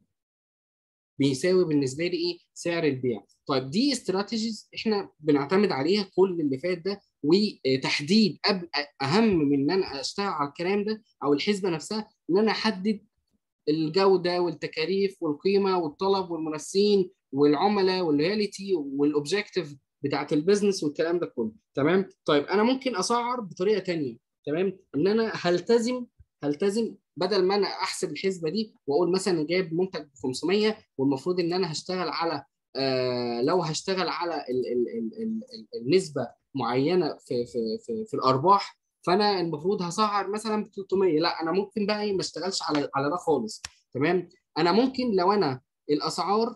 بيساوي بالنسبه لي ايه سعر البيع طيب دي استراتيجيز احنا بنعتمد عليها كل اللي فات ده وتحديد أب... اهم من ان انا اشتغل على الكلام ده او الحسبه نفسها ان انا احدد الجوده والتكاليف والقيمه والطلب والمنافسين والعملاء والرياليتي والاوبجيكتيف بتاعت البيزنس والكلام ده كله تمام طيب انا ممكن اسعر بطريقه تانية تمام ان انا هلتزم هلتزم بدل ما انا احسب الحسبه دي واقول مثلا جايب منتج ب 500 والمفروض ان انا هشتغل على آه لو هشتغل على ال ال ال ال ال النسبه معينه في في في, في الارباح فانا المفروض هسعر مثلا ب 300 لا انا ممكن بقى إيه ما اشتغلش على على ده خالص تمام انا ممكن لو انا الاسعار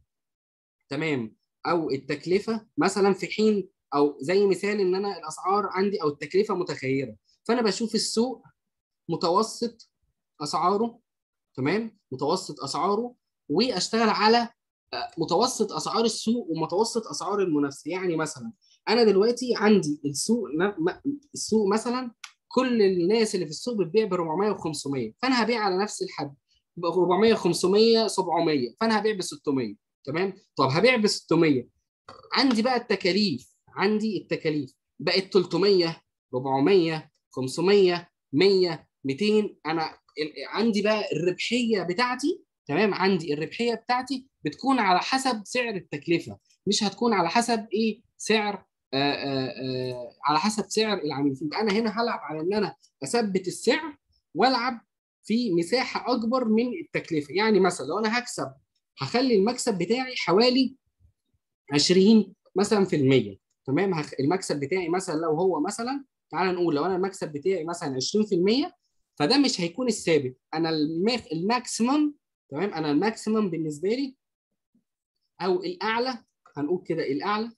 تمام او التكلفه مثلا في حين او زي مثال ان انا الاسعار عندي او التكلفه متغيره فانا بشوف السوق متوسط اسعاره تمام متوسط اسعاره واشتغل على آه، متوسط اسعار السوق ومتوسط اسعار المنافسه يعني مثلا انا دلوقتي عندي السوق ن- م- السوق مثلا كل الناس اللي في السوق بتبيع ب 400 و500 فانا هبيع على نفس الحد ب 400 500 700 فانا هبيع ب 600 تمام طب هبيع ب 600 عندي بقى التكاليف عندي التكاليف بقت 300 400 500 100 200 انا ال- عندي بقى الربحيه بتاعتي تمام عندي الربحيه بتاعتي بتكون على حسب سعر التكلفه مش هتكون على حسب ايه سعر آآ آآ على حسب سعر العميل يبقى انا هنا هلعب على ان انا اثبت السعر والعب في مساحه اكبر من التكلفه يعني مثلا لو انا هكسب هخلي المكسب بتاعي حوالي 20 مثلا في المية تمام هخ... المكسب بتاعي مثلا لو هو مثلا تعال نقول لو انا المكسب بتاعي مثلا 20% فده مش هيكون الثابت انا الماك... الماكسيمم تمام انا الماكسيمم بالنسبه لي او الاعلى هنقول كده الاعلى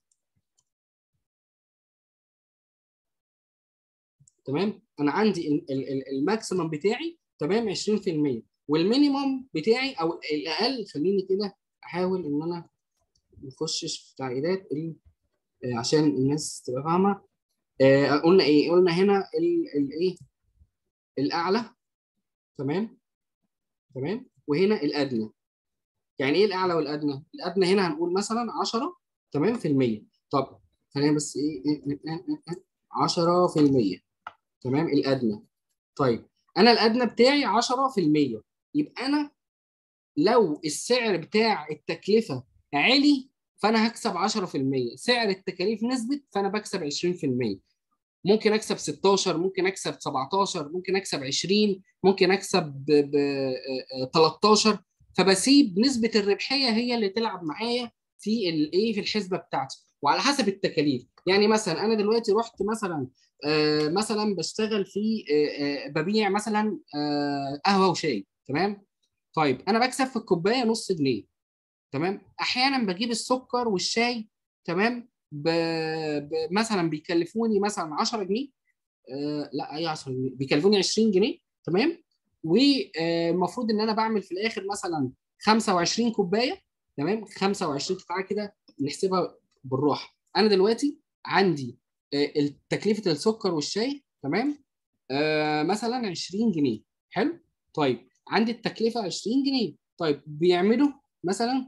تمام انا عندي ال- ال- ال- الماكسيمم بتاعي تمام 20% والمينيمم بتاعي او الاقل خليني كده احاول ان انا ما نخشش في تعقيدات ال- آه، عشان الناس تبقى فاهمه آه، قلنا ايه قلنا هنا الايه الاعلى تمام تمام وهنا الادنى يعني ايه الاعلى والادنى الادنى هنا هنقول مثلا 10 تمام في المية طب خلينا بس ايه إيه- إيه- إيه- إيه، 10% تمام الادنى طيب انا الادنى بتاعي 10% يبقى انا لو السعر بتاع التكلفه عالي فانا هكسب 10% سعر التكاليف نزلت فانا بكسب 20% ممكن اكسب 16 ممكن اكسب 17 ممكن اكسب 20 ممكن اكسب ب ب- آه، آه، 13 فبسيب نسبه الربحيه هي اللي تلعب معايا في الايه في الحسبه بتاعتي وعلى حسب التكاليف يعني مثلا انا دلوقتي رحت مثلا آه، مثلا بشتغل في آه، آه، ببيع مثلا آه، قهوه وشاي تمام طيب انا بكسب في الكوبايه نص جنيه تمام احيانا بجيب السكر والشاي تمام ب... ب... مثلا بيكلفوني مثلا 10 جنيه آه لا اي 10 جنيه بيكلفوني 20 جنيه تمام والمفروض ان انا بعمل في الاخر مثلا 25 كوبايه تمام 25 تعالى كده نحسبها بالراحه انا دلوقتي عندي آه تكلفه السكر والشاي تمام آه مثلا 20 جنيه حلو طيب عندي التكلفه 20 جنيه طيب بيعملوا مثلا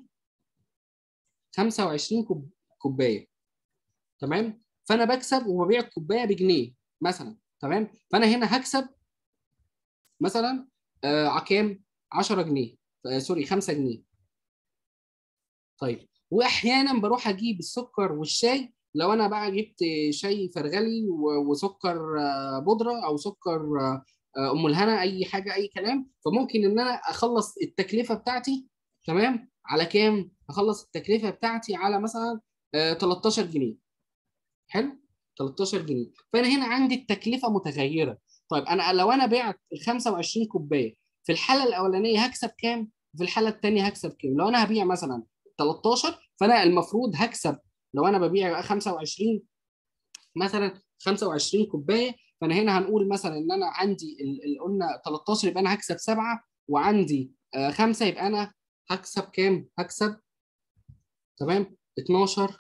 25 كوب- كوبايه تمام فانا بكسب وببيع الكوبايه بجنيه مثلا تمام فانا هنا هكسب مثلا آه ع- كام 10 جنيه آه سوري 5 جنيه طيب واحيانا بروح اجيب السكر والشاي لو انا بقى جبت شاي فرغلي و- وسكر آه، بودره او سكر آه، آه، ام الهنا اي حاجه اي كلام فممكن ان انا اخلص التكلفه بتاعتي تمام على كام؟ اخلص التكلفه بتاعتي على مثلا آه، 13 جنيه حلو 13 جنيه فانا هنا عندي التكلفه متغيره طيب انا لو انا بعت ال 25 كوبايه في الحاله الاولانيه هكسب كام في الحاله الثانيه هكسب كام لو انا هبيع مثلا 13 فانا المفروض هكسب لو انا ببيع 25 مثلا 25 كوبايه فانا هنا هنقول مثلا ان انا عندي ال- ال- قلنا 13 يبقى انا هكسب 7 وعندي 5 يبقى انا هكسب كام هكسب تمام 12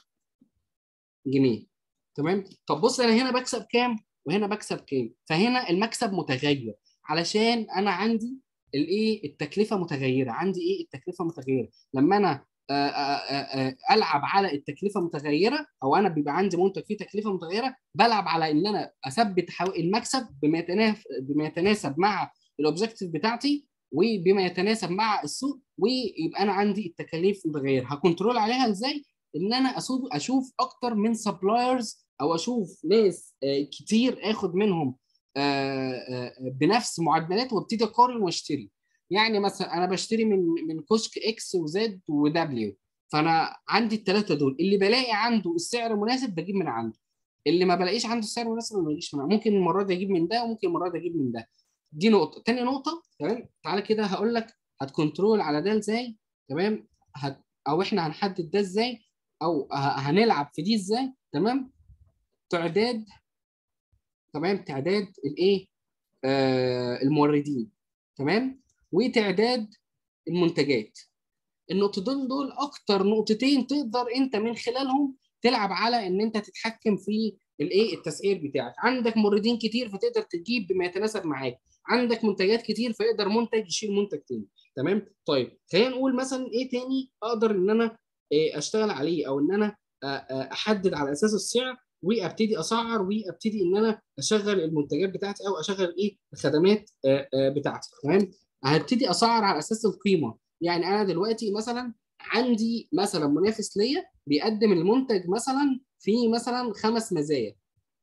جنيه تمام طب بص انا هنا بكسب كام وهنا بكسب كام فهنا المكسب متغير علشان انا عندي الايه التكلفه متغيره عندي ايه التكلفه متغيره لما انا آه، آه، آه، آه، العب على التكلفه متغيره او انا بيبقى عندي منتج فيه تكلفه متغيره بلعب على ان انا اثبت حو- المكسب بما يتناسب بما يتناسب مع الاوبجيكتيف بتاعتي وبما يتناسب مع السوق ويبقى انا عندي التكاليف متغيره هكنترول عليها ازاي ان انا اشوف اشوف اكتر من سبلايرز او اشوف ناس آه، كتير اخد منهم آه، آه، بنفس معدلات وابتدي اقارن واشتري يعني مثلا انا بشتري من من كشك اكس وزد ودبليو فانا عندي الثلاثه دول اللي بلاقي عنده السعر المناسب بجيب من عنده اللي ما بلاقيش عنده السعر المناسب ما بجيبش من عنده ممكن المره دي اجيب من ده وممكن المره دي اجيب من ده دي نقطه تاني نقطه تمام تعالى كده هقول لك هتكنترول على ده ازاي تمام هت او احنا هنحدد ده ازاي او ه- هنلعب في دي ازاي تمام تعداد تمام تعداد الايه آه الموردين تمام وتعداد المنتجات النقطتين دول اكتر نقطتين تقدر انت من خلالهم تلعب على ان انت تتحكم في الايه التسعير بتاعك عندك موردين كتير فتقدر تجيب بما يتناسب معاك عندك منتجات كتير فيقدر منتج يشيل منتج تاني تمام طيب خلينا نقول مثلا ايه تاني اقدر ان انا إيه اشتغل عليه او ان انا آه، آه، احدد على اساس السعر وابتدي اسعر وابتدي ان انا اشغل المنتجات بتاعتي او اشغل ايه الخدمات آه، آه، بتاعتي تمام هبتدي اسعر على اساس القيمه يعني انا دلوقتي مثلا عندي مثلا منافس ليا بيقدم المنتج مثلا في مثلا خمس مزايا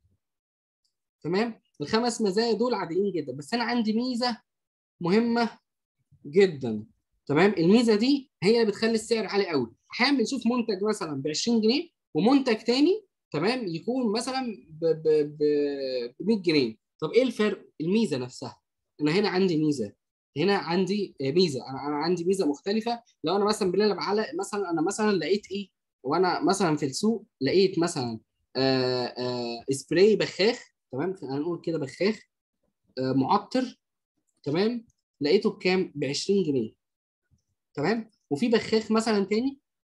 تمام الخمس مزايا دول عاديين جدا بس انا عندي ميزه مهمه جدا تمام الميزه دي هي اللي بتخلي السعر عالي قوي احيانا بنشوف منتج مثلا ب 20 جنيه ومنتج تاني تمام يكون مثلا ب ب ب ب 100 جنيه طب ايه الفرق الميزه نفسها انا هنا عندي ميزه هنا عندي ميزه انا انا عندي ميزه مختلفه لو انا مثلا بنلعب على مثلا انا مثلا لقيت ايه وانا مثلا في السوق لقيت مثلا آآ آآ سبراي بخاخ تمام هنقول كده بخاخ آه، معطر تمام لقيته بكام ب 20 جنيه تمام وفي بخاخ مثلا تاني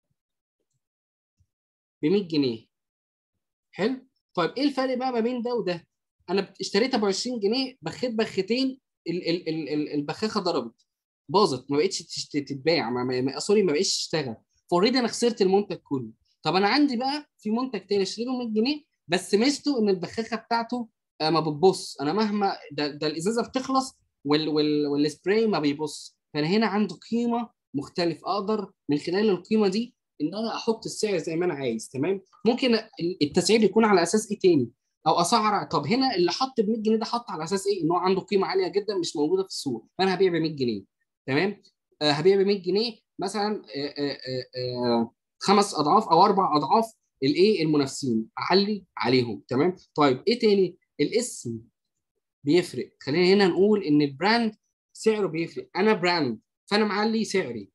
ب 100 جنيه حلو طيب ايه الفرق بقى ما بين ده وده انا اشتريتها ب 20 جنيه بخيت بختين ال- ال- ال- ال- البخاخه ضربت باظت ما بقتش تشت- تتباع ما- ما ما- سوري ما بقتش تشتغل فاوريدي انا خسرت المنتج كله طب انا عندي بقى في منتج تاني اشتريه ب 100 جنيه بس ميزته ان البخاخه بتاعته آه، ما بتبص انا مهما ده, ده الازازه بتخلص وال وال والسبراي ما بيبص فانا هنا عنده قيمه مختلف اقدر من خلال القيمه دي ان انا احط السعر زي ما انا عايز تمام ممكن التسعير يكون على اساس ايه تاني او اسعر طب هنا اللي حط ب 100 جنيه ده حط على اساس ايه ان هو عنده قيمه عاليه جدا مش موجوده في السوق فانا هبيع ب 100 جنيه تمام آه هبيع ب 100 جنيه مثلا آه آه آه آه خمس اضعاف او اربع اضعاف الايه المنافسين اعلي عليهم تمام طيب ايه تاني الاسم بيفرق خلينا هنا نقول ان البراند سعره بيفرق انا براند فانا معلي سعري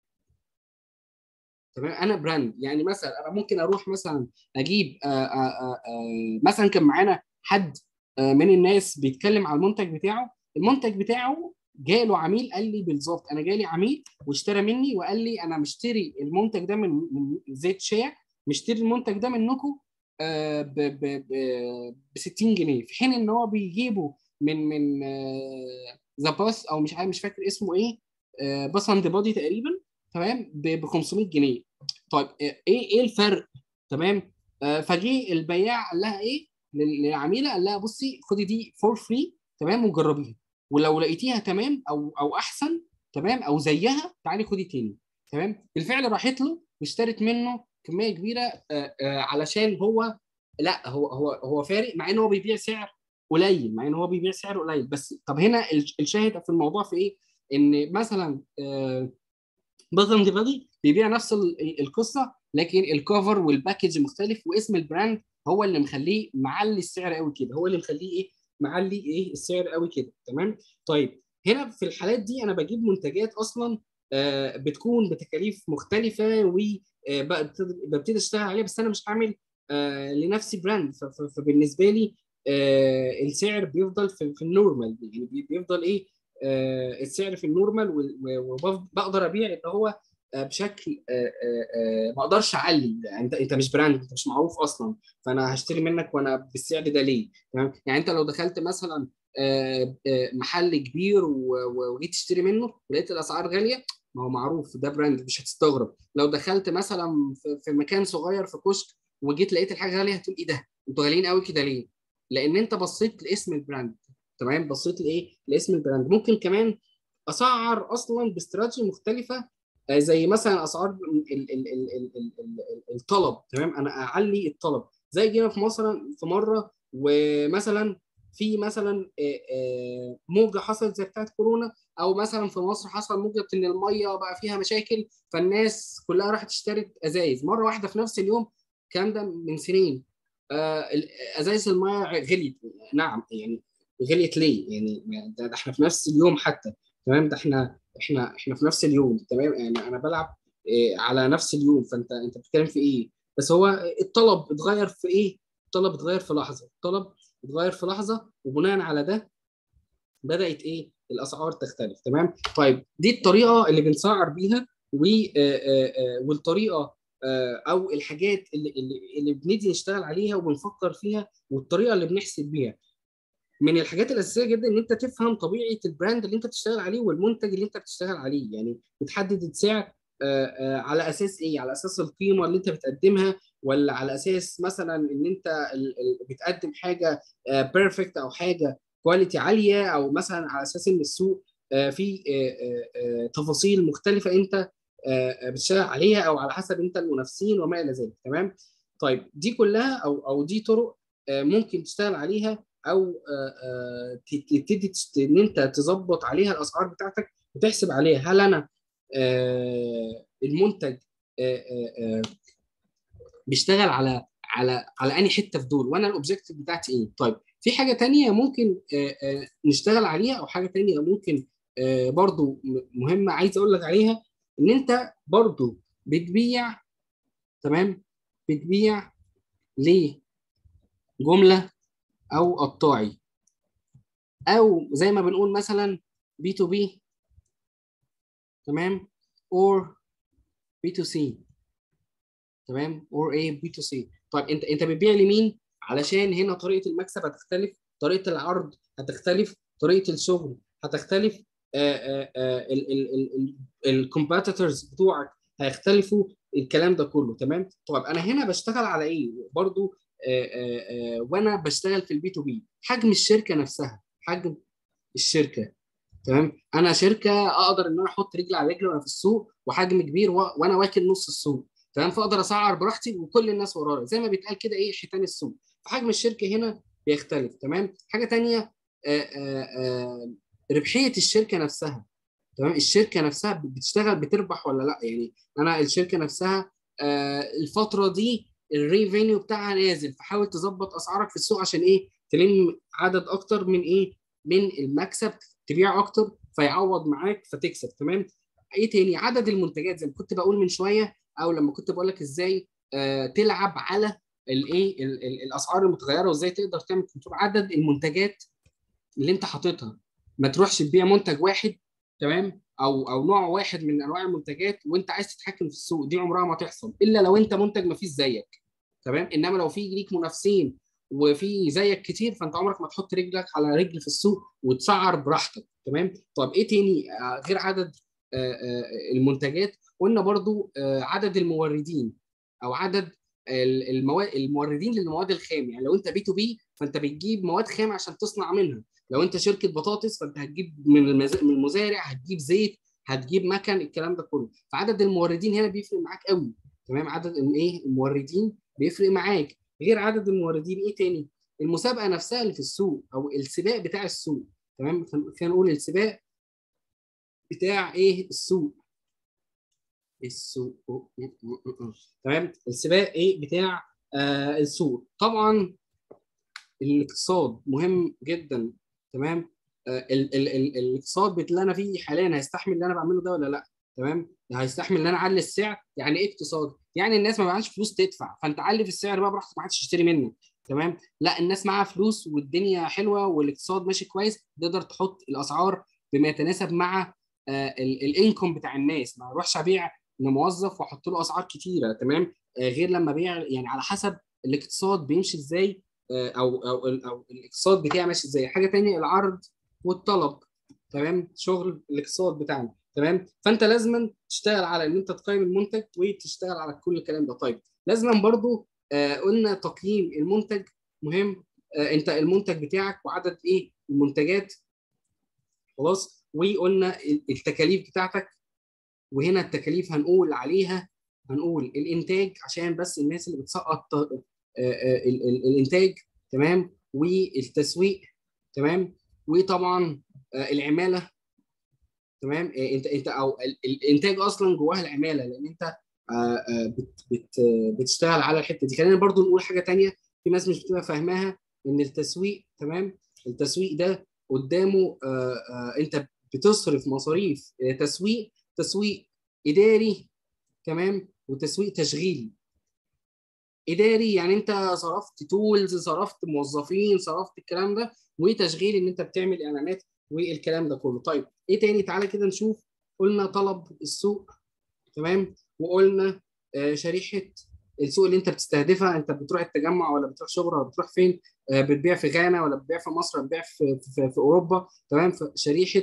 تمام انا براند يعني مثلا انا ممكن اروح مثلا اجيب آآ آآ آآ مثلا كان معانا حد آه، من الناس بيتكلم على المنتج بتاعه المنتج بتاعه جاله عميل قال لي بالظبط انا جالي عميل واشترى مني وقال لي انا مشتري المنتج ده من من زيت شيا مشتري المنتج ده منكم ب ب ب 60 جنيه في حين ان هو بيجيبه من من ذا باس او مش عارف مش فاكر اسمه ايه باس اند بودي تقريبا تمام ب 500 جنيه طيب ايه ايه الفرق تمام آه فجي البياع قال لها ايه لل- للعميله قال لها بصي خدي دي فور فري تمام وجربيها ولو لقيتيها تمام او او احسن تمام او زيها تعالي خدي تاني تمام بالفعل راحت له واشترت منه كميه كبيره آه، آه، علشان هو لا هو هو هو فارق مع ان هو بيبيع سعر قليل مع ان هو بيبيع سعر قليل بس طب هنا الش- الشاهد في الموضوع في ايه؟ ان مثلا بازن دي بادي بيبيع نفس ال- القصه لكن الكفر والباكج مختلف واسم البراند هو اللي مخليه معلي السعر قوي كده هو اللي مخليه ايه معلي ايه السعر قوي كده تمام طيب هنا في الحالات دي انا بجيب منتجات اصلا آه، بتكون بتكاليف مختلفه وببتدي اشتغل عليها بس انا مش هعمل آه، لنفسي براند ف- ف- فبالنسبه لي آه، السعر بيفضل في في النورمال يعني بي- بيفضل ايه آه، السعر في النورمال و- و- وبقدر ابيع اللي هو آه، بشكل آه، آه، آه، ما اقدرش اعلي انت انت مش براند انت مش معروف اصلا فانا هشتري منك وانا بالسعر ده ليه تمام يعني انت لو دخلت مثلا آه، آه، محل كبير و- و- وجيت تشتري منه ولقيت الاسعار غاليه ما هو معروف ده براند مش هتستغرب لو دخلت مثلا في في مكان صغير في كشك وجيت لقيت الحاجه غاليه هتقول ايه ده انتوا غاليين قوي كده ليه لان انت بصيت لاسم البراند تمام بصيت لايه لاسم البراند ممكن كمان اسعر اصلا باستراتيجي مختلفه آه، زي مثلا اسعار ال- ال- ال- ال- ال- ال- ال- الطلب تمام انا اعلي الطلب زي جينا في مصر في مره ومثلا في مثلا آه، آه، موجه حصلت زي بتاعت كورونا او مثلا في مصر حصل موجه ان الميه بقى فيها مشاكل فالناس كلها راحت اشترت ازايز مره واحده في نفس اليوم الكلام ده من سنين آه، ال- ازايز الميه غليت نعم يعني غليت ليه يعني ده, ده احنا في نفس اليوم حتى تمام ده احنا احنا احنا في نفس اليوم تمام يعني انا بلعب إيه على نفس اليوم فانت انت بتتكلم في ايه بس هو الطلب اتغير في ايه الطلب اتغير في لحظه الطلب اتغير في لحظه وبناء على ده بدات ايه الاسعار تختلف تمام طيب دي الطريقه اللي بنسعر بيها و آه، آه، آه، والطريقه آه، او الحاجات اللي اللي, اللي بنيجي نشتغل عليها وبنفكر فيها والطريقه اللي بنحسب بيها من الحاجات الاساسيه جدا ان انت تفهم طبيعه البراند اللي انت بتشتغل عليه والمنتج اللي انت بتشتغل عليه يعني بتحدد السعر آه، آه، على اساس ايه على اساس القيمه اللي انت بتقدمها ولا على اساس مثلا ان انت ال- ال- بتقدم حاجه بيرفكت او حاجه كواليتي عاليه او مثلا على اساس ان السوق آه، فيه آه، آه، آه، تفاصيل مختلفه انت آه، آه، بتشتغل عليها او على حسب انت المنافسين وما الى ذلك تمام طيب دي كلها او او دي طرق آه، ممكن تشتغل عليها او آه، آه، تبتدي تست- ان انت تظبط عليها الاسعار بتاعتك وتحسب عليها هل انا آه، المنتج آه، آه، آه، بيشتغل على على على انهي حته في دول وانا الاوبجيكتيف بتاعتي ايه طيب في حاجه تانية ممكن آه، آه، نشتغل عليها او حاجه تانية ممكن آه، برضو م- مهمه عايز اقول لك عليها ان انت برضو بتبيع تمام بتبيع لجمله او قطاعي او زي ما بنقول مثلا بي تو بي تمام اور بي تو سي تمام اور ايه بي تو سي طيب انت انت بتبيع لمين علشان هنا طريقه المكسب هتختلف طريقه العرض هتختلف طريقه الشغل هتختلف الكومبيتيتورز بتوعك هيختلفوا الكلام ده كله تمام طيب انا هنا بشتغل على ايه برضو آه، آه، آه، وانا بشتغل في البي تو بي حجم الشركه نفسها حجم الشركه تمام انا شركه اقدر ان انا احط رجل على رجل وانا في السوق وحجم كبير و... وانا واكل نص السوق تمام فاقدر اسعر براحتي وكل الناس ورايا زي ما بيتقال كده ايه حيتان السوق فحجم الشركه هنا بيختلف تمام حاجه تانية آآ آآ ربحيه الشركه نفسها تمام الشركه نفسها بتشتغل بتربح ولا لا يعني انا الشركه نفسها آه، الفتره دي الريفينيو بتاعها نازل فحاول تظبط اسعارك في السوق عشان ايه تلم عدد اكتر من ايه من المكسب تبيع اكتر فيعوض معاك فتكسب تمام ايه تاني عدد المنتجات زي ما كنت بقول من شويه او لما كنت بقول لك ازاي آه تلعب على الايه ال- ال- الاسعار المتغيره وازاي تقدر تعمل كنترول عدد المنتجات اللي انت حاططها ما تروحش تبيع منتج واحد تمام او او نوع واحد من انواع المنتجات وانت عايز تتحكم في السوق دي عمرها ما تحصل الا لو انت منتج ما فيش زيك تمام انما لو في ليك منافسين وفي زيك كتير فانت عمرك ما تحط رجلك على رجل في السوق وتسعر براحتك تمام طب ايه تاني آه، غير عدد آه، آه، المنتجات قلنا برضو آه، عدد الموردين او عدد ال- المواد الموردين للمواد الخام يعني لو انت بي تو بي فانت بتجيب مواد خام عشان تصنع منها لو انت شركه بطاطس فانت هتجيب من المز- من المزارع هتجيب زيت هتجيب مكن الكلام ده كله فعدد الموردين هنا بيفرق معاك قوي تمام عدد الايه الموردين بيفرق معاك غير عدد الموردين ايه تاني المسابقه نفسها اللي في السوق او السباق بتاع السوق تمام خلينا نقول السباق بتاع ايه السوق السوق تمام السباق ايه بتاع آه السوق طبعا الاقتصاد مهم جدا تمام آه ال ال ال الاقتصاد اللي انا فيه حاليا هيستحمل اللي انا بعمله ده ولا لا تمام هيستحمل ان انا اعلي السعر يعني ايه اقتصاد يعني الناس ما معهاش فلوس تدفع فانت علي في السعر بقى براحتك ما حدش يشتري منك تمام لا الناس معاها فلوس والدنيا حلوه والاقتصاد ماشي كويس تقدر تحط الاسعار بما يتناسب مع آه الانكم بتاع الناس ما اروحش ابيع لموظف واحط له اسعار كتيره تمام آه غير لما بيع يعني على حسب الاقتصاد بيمشي ازاي آه او او او الاقتصاد بتاعي ماشي ازاي حاجه ثانيه العرض والطلب تمام شغل الاقتصاد بتاعنا تمام فانت لازما تشتغل على ان انت تقيم المنتج وتشتغل على كل الكلام ده طيب لازما برضو آه قلنا تقييم المنتج مهم آه انت المنتج بتاعك وعدد ايه المنتجات خلاص وقلنا التكاليف بتاعتك وهنا التكاليف هنقول عليها هنقول الانتاج عشان بس الناس اللي بتسقط آه الانتاج تمام والتسويق تمام وطبعا العماله تمام انت انت او الانتاج اصلا جواها العماله لان انت بت بت بتشتغل على الحته دي خلينا برضو نقول حاجه تانية في ناس مش بتبقى فاهماها ان التسويق تمام التسويق ده قدامه انت بتصرف مصاريف تسويق تسويق اداري تمام وتسويق تشغيلي اداري يعني انت صرفت تولز صرفت موظفين صرفت الكلام ده وتشغيل ان انت بتعمل اعلانات والكلام ده كله طيب ايه تاني تعالى كده نشوف قلنا طلب السوق تمام وقلنا آه شريحه السوق اللي انت بتستهدفها انت بتروح التجمع ولا بتروح شبرا ولا بتروح فين آه بتبيع في غانا ولا بتبيع في مصر ولا بتبيع في, في, في اوروبا تمام شريحه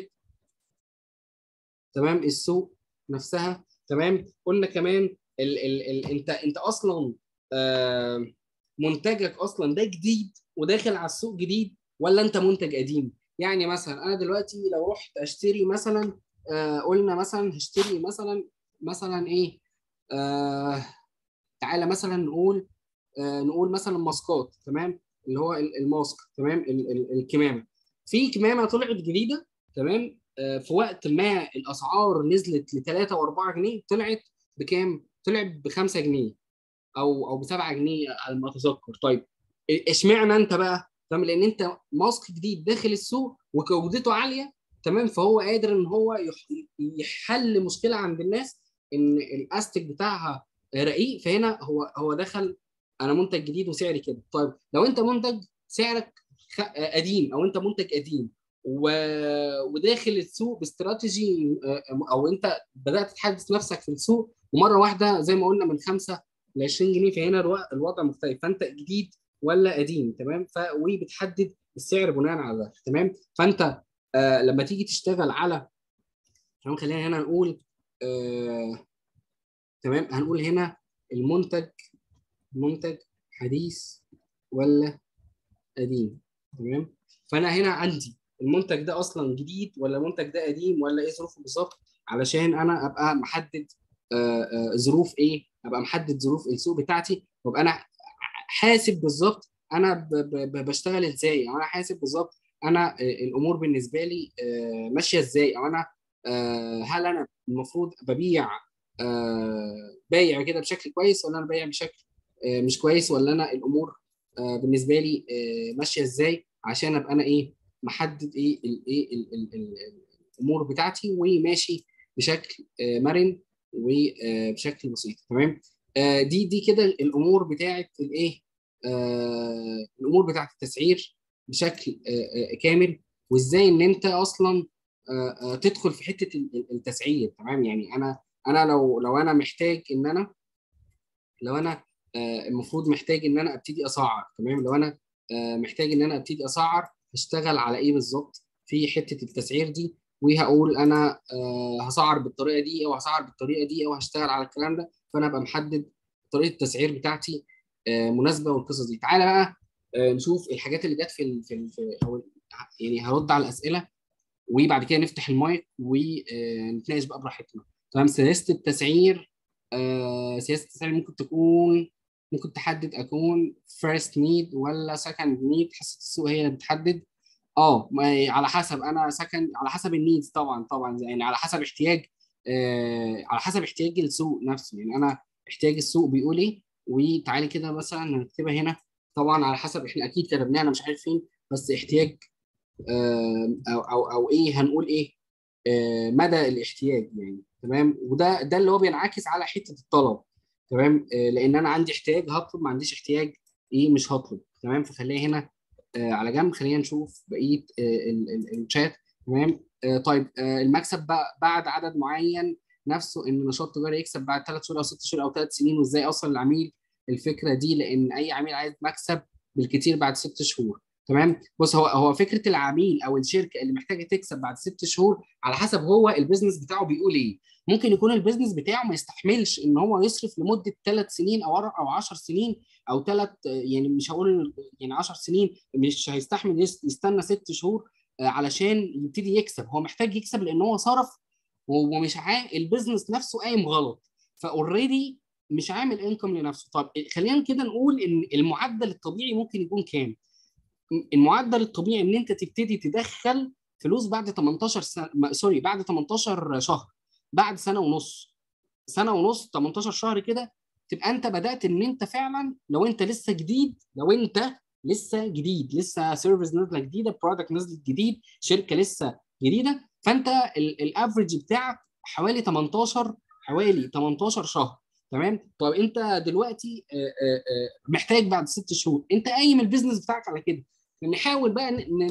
تمام السوق نفسها تمام قلنا كمان ال ال ال انت انت اصلا آه منتجك اصلا ده جديد وداخل على السوق جديد ولا انت منتج قديم يعني مثلا انا دلوقتي لو رحت اشتري مثلا آه قلنا مثلا هشتري مثلا مثلا ايه آه تعالى مثلا نقول آه نقول مثلا ماسكات تمام اللي هو الماسك تمام ال ال الكمامه في كمامه طلعت جديده تمام آه في وقت ما الاسعار نزلت ل 3 و4 جنيه طلعت بكام؟ طلعت ب 5 جنيه او او ب 7 جنيه على ما اتذكر طيب اشمعنى انت بقى؟ تمام لان انت ماسك جديد داخل السوق وجودته عاليه تمام فهو قادر ان هو يحل مشكله عند الناس ان الاستك بتاعها رقيق فهنا هو هو دخل انا منتج جديد وسعري كده طيب لو انت منتج سعرك قديم او انت منتج قديم و... وداخل السوق باستراتيجي او انت بدات تحدث نفسك في السوق ومره واحده زي ما قلنا من 5 ل 20 جنيه فهنا الوضع مختلف فانت جديد ولا قديم تمام ف وبتحدد السعر بناء على ده تمام فانت آه لما تيجي تشتغل على تمام خلينا هنا نقول آه تمام هنقول هنا المنتج منتج حديث ولا قديم تمام فانا هنا عندي المنتج ده اصلا جديد ولا المنتج ده قديم ولا ايه ظروفه بالظبط علشان انا ابقى محدد آه آه ظروف ايه ابقى محدد ظروف السوق بتاعتي وابقى انا حاسب بالظبط انا ب ب بشتغل ازاي او انا حاسب بالظبط انا الامور بالنسبه لي ماشيه ازاي او انا هل انا المفروض ببيع بايع كده بشكل كويس ولا انا بايع بشكل مش كويس ولا انا الامور بالنسبه لي ماشيه ازاي عشان ابقى انا ايه محدد ايه الايه الامور بتاعتي وماشي بشكل مرن وبشكل بسيط تمام دي دي كده الامور بتاعه الايه آه الامور بتاعه التسعير بشكل آه كامل وازاي ان انت اصلا آه تدخل في حته التسعير تمام يعني انا انا لو لو انا محتاج ان انا لو انا المفروض محتاج ان انا ابتدي اسعر تمام لو انا محتاج ان انا ابتدي اسعر هشتغل على ايه بالظبط في حته التسعير دي وهقول انا هسعر بالطريقه دي او هسعر بالطريقه دي او هشتغل على الكلام ده فانا ابقى محدد طريقه التسعير بتاعتي مناسبه والقصص دي تعالى بقى نشوف الحاجات اللي جت في في, في أو يعني هرد على الاسئله وبعد كده نفتح المايك ونتناقش بقى براحتنا تمام سياسه التسعير آه سياسه التسعير ممكن تكون ممكن تحدد اكون فيرست نيد ولا سكند نيد حصه السوق هي اللي بتحدد اه على حسب انا سكند على حسب النيدز طبعا طبعا يعني على حسب احتياج آه على حسب احتياج السوق نفسه يعني انا احتياج السوق بيقول ايه وتعالي كده مثلا هنكتبها هنا طبعا على حسب احنا اكيد كتبناها انا مش عارف فين بس احتياج آه او او او ايه هنقول ايه آه مدى الاحتياج يعني تمام وده ده اللي هو بينعكس على حته الطلب تمام آه لان انا عندي احتياج هطلب ما عنديش احتياج ايه مش هطلب تمام فخليها هنا آه على جنب خلينا نشوف بقيه آه الشات تمام آه طيب آه المكسب بعد عدد معين نفسه ان نشاط تجاري يكسب بعد ثلاث شهور او ست شهور او ثلاث سنين وازاي اوصل للعميل الفكره دي لان اي عميل عايز مكسب بالكثير بعد ست شهور تمام بص هو هو فكره العميل او الشركه اللي محتاجه تكسب بعد ست شهور على حسب هو البيزنس بتاعه بيقول ايه ممكن يكون البيزنس بتاعه ما يستحملش ان هو يصرف لمده ثلاث سنين او او 10 سنين او ثلاث يعني مش هقول يعني 10 سنين مش هيستحمل يستنى ست شهور علشان يبتدي يكسب هو محتاج يكسب لان هو صرف ومش عا... البيزنس نفسه قايم غلط فاوريدي مش عامل انكم لنفسه طب خلينا كده نقول ان المعدل الطبيعي ممكن يكون كام المعدل الطبيعي ان انت تبتدي تدخل فلوس بعد 18 سنه سوري بعد 18 شهر بعد سنه ونص سنه ونص 18 شهر كده تبقى انت بدات ان انت فعلا لو انت لسه جديد لو انت لسه جديد لسه سيرفيس نازله جديده برودكت نزلت جديد شركه لسه جديده فانت الافريج بتاعك حوالي 18 حوالي 18 شهر تمام طب انت دلوقتي محتاج بعد ست شهور انت قايم البيزنس بتاعك على كده نحاول بقى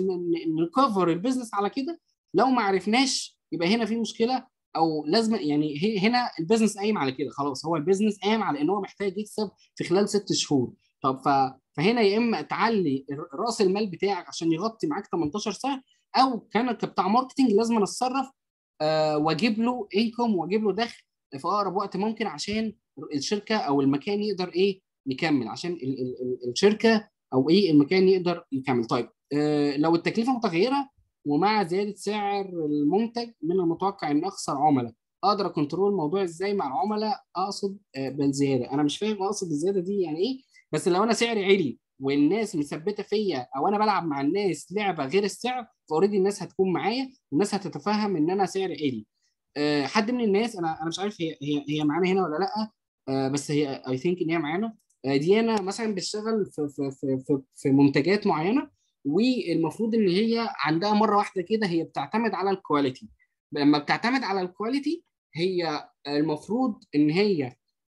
نكفر البيزنس على كده لو ما عرفناش يبقى هنا في مشكله او لازم يعني هنا البيزنس قايم على كده خلاص هو البيزنس قايم على ان هو محتاج يكسب في خلال ست شهور طب فهنا يا اما تعلي راس المال بتاعك عشان يغطي معاك 18 سنه او كان كبتاع ماركتنج لازم اتصرف آه واجيب له انكم واجيب له دخل في اقرب وقت ممكن عشان الشركه او المكان يقدر ايه يكمل عشان ال ال ال الشركه او ايه المكان يقدر يكمل طيب آه لو التكلفه متغيره ومع زياده سعر المنتج من المتوقع ان اخسر عملاء اقدر اكنترول الموضوع ازاي مع العملاء اقصد آه بالزياده انا مش فاهم اقصد الزياده دي يعني ايه بس لو انا سعري عالي والناس مثبته فيا او انا بلعب مع الناس لعبه غير السعر فاوريدي الناس هتكون معايا والناس هتتفهم ان انا سعري عالي أه حد من الناس انا انا مش عارف هي هي هي معانا هنا ولا لا أه بس هي اي ثينك ان هي معانا أه ديانا مثلا بتشتغل في في في في, في منتجات معينه والمفروض ان هي عندها مره واحده كده هي بتعتمد على الكواليتي لما بتعتمد على الكواليتي هي المفروض ان هي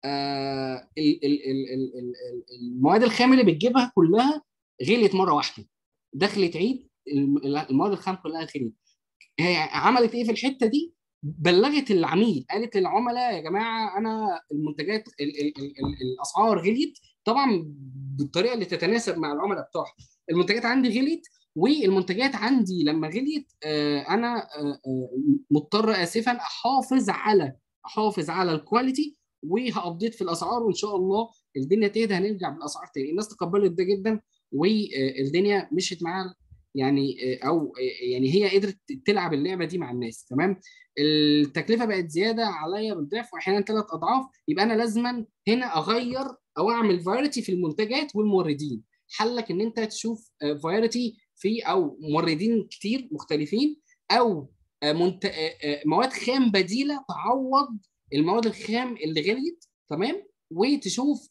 آه ال ال ال ال ال المواد الخام اللي بتجيبها كلها غليت مره واحده دخلت عيد المواد الخام كلها غليت هي عملت ايه في الحته دي بلغت العميل قالت للعملاء يا جماعه انا المنتجات ال ال ال ال الاسعار غليت طبعا بالطريقه اللي تتناسب مع العملاء بتوعها المنتجات عندي غليت والمنتجات عندي لما غليت آه انا آه مضطر اسفا احافظ على احافظ على الكواليتي وهابديت في الاسعار وان شاء الله الدنيا تهدى هنرجع بالاسعار تاني الناس تقبلت ده جدا والدنيا مشيت معاها يعني او يعني هي قدرت تلعب اللعبه دي مع الناس تمام التكلفه بقت زياده عليا بالضعف واحيانا ثلاث اضعاف يبقى انا لازما هنا اغير او اعمل فايرتي في المنتجات والموردين حلك ان انت تشوف فايرتي في او موردين كتير مختلفين او منت... مواد خام بديله تعوض المواد الخام اللي غليت تمام وتشوف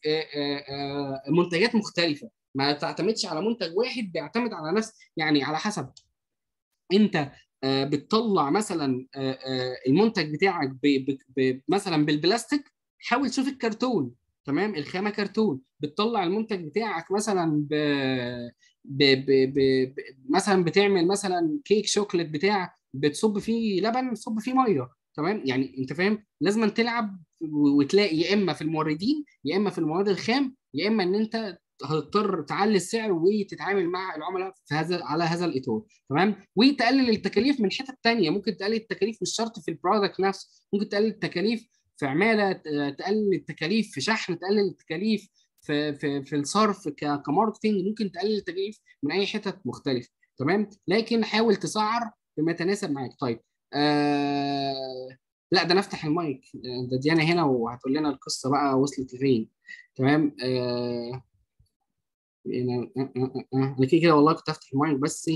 منتجات مختلفه ما تعتمدش على منتج واحد بيعتمد على نفس يعني على حسب انت بتطلع مثلا المنتج بتاعك ب ب مثلا بالبلاستيك حاول تشوف الكرتون تمام الخامه كرتون بتطلع المنتج بتاعك مثلا ب ب ب ب مثلا بتعمل مثلا كيك شوكليت بتاع بتصب فيه لبن بتصب فيه ميه تمام يعني انت فاهم لازم تلعب وتلاقي يا اما في الموردين يا اما في المواد الخام يا اما ان انت هتضطر تعلي السعر وتتعامل مع العملاء في هذا على هذا الاطار تمام وتقلل التكاليف من حتت ثانيه ممكن تقلل التكاليف مش شرط في البرودكت نفسه ممكن تقلل التكاليف في عماله تقلل التكاليف في شحن تقلل التكاليف في في في الصرف كماركتنج ممكن تقلل التكاليف من اي حتت مختلفه تمام لكن حاول تسعر بما يتناسب معاك طيب آه لا ده نفتح المايك ده ديانا هنا وهتقول لنا القصه بقى وصلت لفين تمام آه انا آه، آه، آه، أنا كده كده والله كنت هفتح المايك بس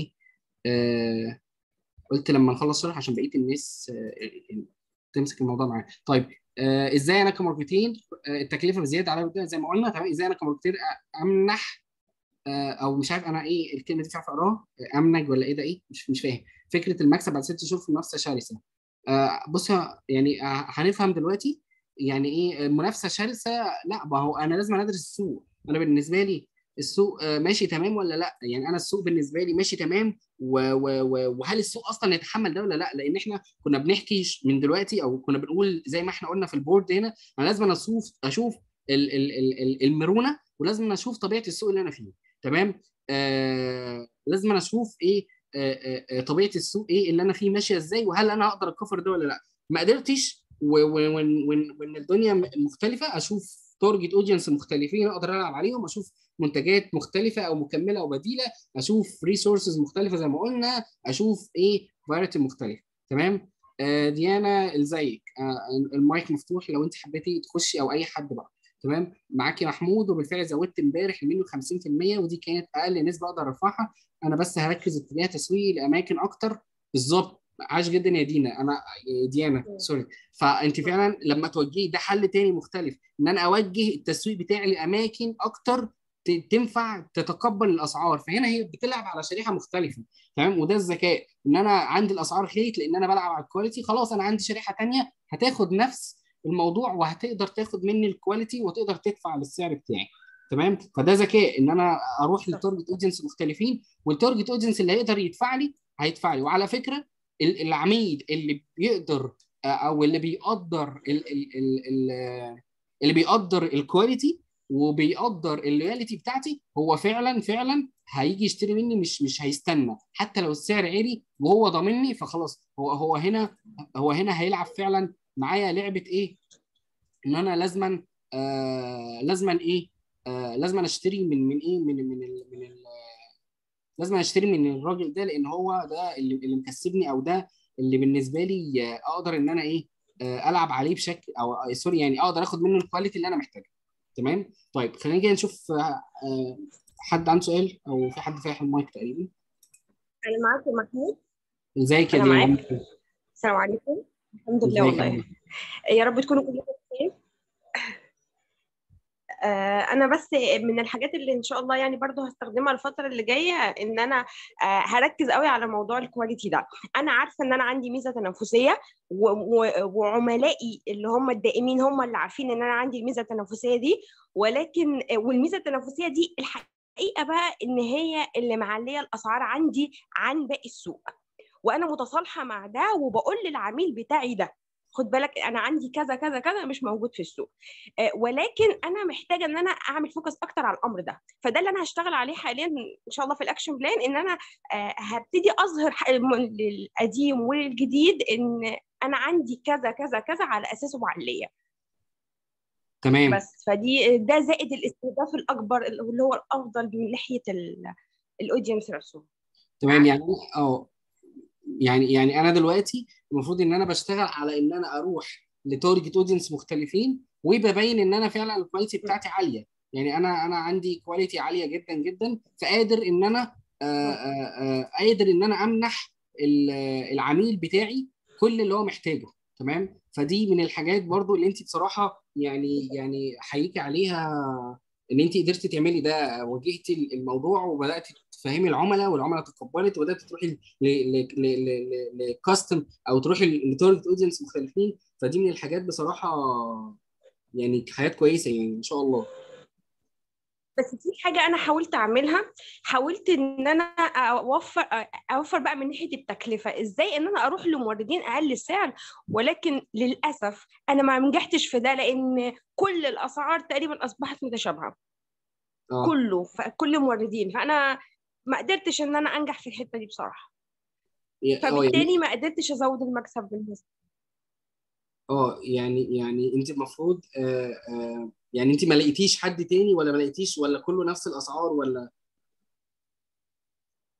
آه قلت لما نخلص شرح عشان بقيه الناس آه تمسك الموضوع معايا طيب آه ازاي انا كماركتير آه التكلفه بزياده على كده زي ما قلنا تمام ازاي انا كماركتير امنح آه او مش عارف انا ايه الكلمه دي مش عارف اقراها امنج ولا ايه ده ايه مش مش فاهم فكره المكسب بعد ست شهور في منافسه شرسه آه بص يعني آه هنفهم دلوقتي يعني ايه منافسه شرسه لا ما هو انا لازم ادرس السوق انا بالنسبه لي السوق آه، ماشي تمام ولا لا يعني انا السوق بالنسبه لي ماشي تمام و- و- و- وهل السوق اصلا يتحمل ده ولا لا لان احنا كنا بنحكي ش- من دلوقتي او كنا بنقول زي ما احنا قلنا في البورد هنا انا لازم اشوف اشوف ال- ال- ال- ال- المرونه ولازم اشوف طبيعه السوق اللي انا فيه تمام آه لازم اشوف ايه آه آه آه، طبيعه السوق ايه اللي انا فيه ماشيه ازاي وهل انا هقدر اكفر ده ولا لا ما قدرتش و- و- وان وان وان الدنيا م- مختلفه اشوف تارجت اودينس مختلفين اقدر العب عليهم اشوف منتجات مختلفه او مكمله او بديله اشوف ريسورسز مختلفه زي ما قلنا اشوف ايه فرايتي مختلفه تمام آه ديانا ازيك آه المايك مفتوح لو انت حبيتي تخشي او اي حد بقى تمام معاكي محمود وبالفعل زودت امبارح المنيو 50% ودي كانت اقل نسبه اقدر ارفعها انا بس هركز اتجاه تسويقي لاماكن اكتر بالظبط عاش جدا يا دينا انا ديانا سوري فانت فعلا لما توجهي ده حل تاني مختلف ان انا اوجه التسويق بتاعي لاماكن اكتر ت- تنفع تتقبل الاسعار فهنا هي بتلعب على شريحه مختلفه تمام وده الذكاء ان انا عندي الاسعار خيط لان انا بلعب على الكواليتي خلاص انا عندي شريحه تانيه هتاخد نفس الموضوع وهتقدر تاخد مني الكواليتي وتقدر تدفع للسعر بتاعي تمام فده ذكاء ان انا اروح للتارجت اودينس مختلفين والتارجت اودينس اللي هيقدر يدفع لي هيدفع لي وعلى فكره ال- العميل اللي بيقدر آه، او اللي بيقدر ال ال ال ال اللي بيقدر الكواليتي وبيقدر اللويالتي بتاعتي هو فعلا فعلا هيجي يشتري مني مش مش هيستنى حتى لو السعر عالي وهو ضامني فخلاص هو هو هنا هو هنا هيلعب فعلا معايا لعبه ايه ان انا لازما آه لازما ايه آه لازما اشتري من من ايه من من ال من ال لازم اشتري من الراجل ده لان هو ده اللي, اللي مكسبني او ده اللي بالنسبه لي آه، اقدر ان انا ايه آه، العب عليه بشكل او آه، سوري يعني اقدر اخد منه الكواليتي اللي انا محتاجها تمام طيب خلينا كده نشوف آه، آه، حد عنده سؤال او في حد فاتح المايك تقريبا انا معاك يا محمود ازيك يا أنا دينا معاك. السلام عليكم الحمد لله ازيك يا والله دينا؟ يا رب تكونوا كلكم بخير آه، انا بس من الحاجات اللي ان شاء الله يعني برضو هستخدمها الفتره اللي جايه ان انا آه، هركز قوي على موضوع الكواليتي ده انا عارفه ان انا عندي ميزه تنافسيه و- و- وعملائي اللي هم الدائمين هم اللي عارفين ان انا عندي الميزه التنافسيه دي ولكن والميزه التنافسيه دي الحقيقه بقى ان هي اللي معليه الاسعار عندي عن باقي السوق وانا متصالحه مع ده وبقول للعميل بتاعي ده خد بالك انا عندي كذا كذا كذا مش موجود في السوق آه، ولكن انا محتاجه ان انا اعمل فوكس اكتر على الامر ده فده اللي انا هشتغل عليه حاليا ان شاء الله في الاكشن بلان ان انا آه، هبتدي اظهر ح- الم- للقديم وللجديد ان انا عندي كذا كذا كذا على اساسه معليه تمام بس فدي ده زائد الاستهداف الاكبر اللي هو الافضل من ناحيه الاودينس نفسه تمام يعني اه يعني يعني انا دلوقتي المفروض ان انا بشتغل على ان انا اروح لتارجت اودينس مختلفين وببين ان انا فعلا الكواليتي بتاعتي عاليه يعني انا انا عندي كواليتي عاليه جدا جدا فقادر ان انا آه، آه، آه، قادر ان انا امنح ال- العميل بتاعي كل اللي هو محتاجه تمام فدي من الحاجات برضو اللي انت بصراحه يعني يعني حقيقي عليها ان انت قدرتي تعملي ده واجهتي الموضوع وبدات تفهمي العملاء والعملاء تقبلت وبدات تروحي لكاستم او تروحي لتارجت اودينس مختلفين فدي من الحاجات بصراحه يعني حاجات كويسه يعني ان شاء الله بس في حاجة أنا حاولت أعملها حاولت إن أنا أوفر أوفر بقى من ناحية التكلفة إزاي إن أنا أروح لموردين أقل سعر ولكن للأسف أنا ما نجحتش في ده لأن كل الأسعار تقريبا أصبحت متشابهة اه كله كل موردين فأنا ما قدرتش إن أنا أنجح في الحتة دي بصراحة اه يعني فبالتالي ما قدرتش أزود المكسب بالنسبة اه يعني يعني انت المفروض آه آه يعني انت ما لقيتيش حد تاني ولا ما لقيتيش ولا كله نفس الاسعار ولا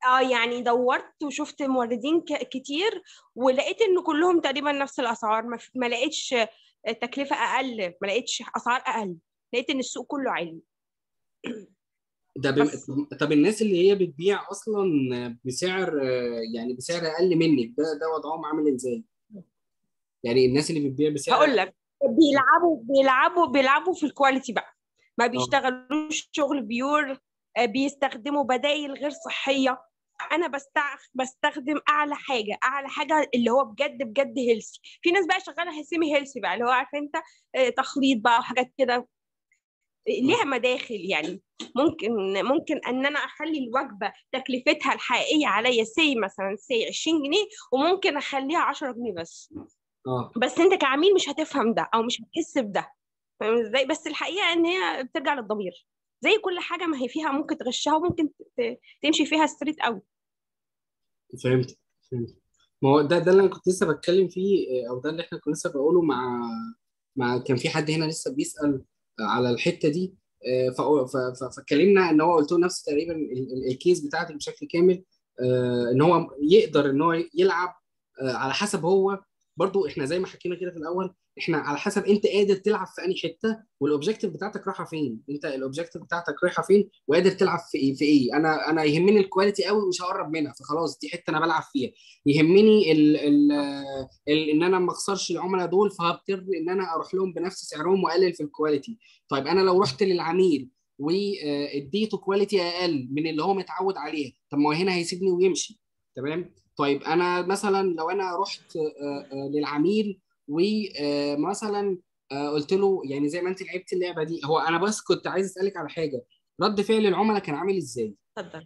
اه يعني دورت وشفت موردين ك- كتير ولقيت ان كلهم تقريبا نفس الاسعار ما, في- ما لقيتش تكلفه اقل ما لقيتش اسعار اقل لقيت ان السوق كله عالي ده بم... بس. طب الناس اللي هي بتبيع اصلا بسعر آه، يعني بسعر اقل منك ده ده وضعهم عامل ازاي؟ يعني الناس اللي بتبيع بسعر هقول لك بيلعبوا بيلعبوا بيلعبوا في الكواليتي بقى ما بيشتغلوش شغل بيور آه، بيستخدموا بدائل غير صحيه انا بستع... بستخدم اعلى حاجه اعلى حاجه اللي هو بجد بجد هيلثي في ناس بقى شغاله سيمي هيلثي بقى اللي هو عارف انت آه، تخليط بقى وحاجات كده ليها مداخل يعني ممكن ممكن ان انا اخلي الوجبه تكلفتها الحقيقيه عليا سي مثلا سي 20 جنيه وممكن اخليها 10 جنيه بس اه بس انت كعميل مش هتفهم ده او مش هتحس بده فاهم ازاي بس الحقيقه ان هي بترجع للضمير زي كل حاجه ما هي فيها ممكن تغشها وممكن ت- تمشي فيها ستريت قوي فهمت فهمت ما هو ده ده اللي انا كنت لسه بتكلم فيه آه، او ده اللي احنا كنا لسه بقوله مع مع كان في حد هنا لسه بيسأل على الحته دي آه، فأو- ف- ف- فاتكلمنا ان هو قلت له نفس تقريبا ال- ال- الكيس بتاعتك بشكل كامل آه، ان هو يقدر ان هو يلعب آه، على حسب هو برضو احنا زي ما حكينا كده في الاول احنا على حسب انت قادر تلعب في انهي حته والاوبجيكتيف بتاعتك رايحه فين انت الاوبجيكتيف بتاعتك رايحه فين وقادر تلعب في ايه في ايه انا انا يهمني الكواليتي قوي ومش هقرب منها فخلاص دي حته انا بلعب فيها يهمني ال ال ال ان انا ما اخسرش العملاء دول فهضطر ان انا اروح لهم بنفس سعرهم واقلل في الكواليتي طيب انا لو رحت للعميل واديته كواليتي اقل من اللي هو متعود عليها طب ما هو هنا هيسيبني ويمشي تمام طيب انا مثلا لو انا رحت آه، آه، للعميل ومثلا قلت له يعني زي ما انت لعبت اللعبه دي هو انا بس كنت عايز اسالك على حاجه رد فعل العملاء كان عامل ازاي؟ اتفضل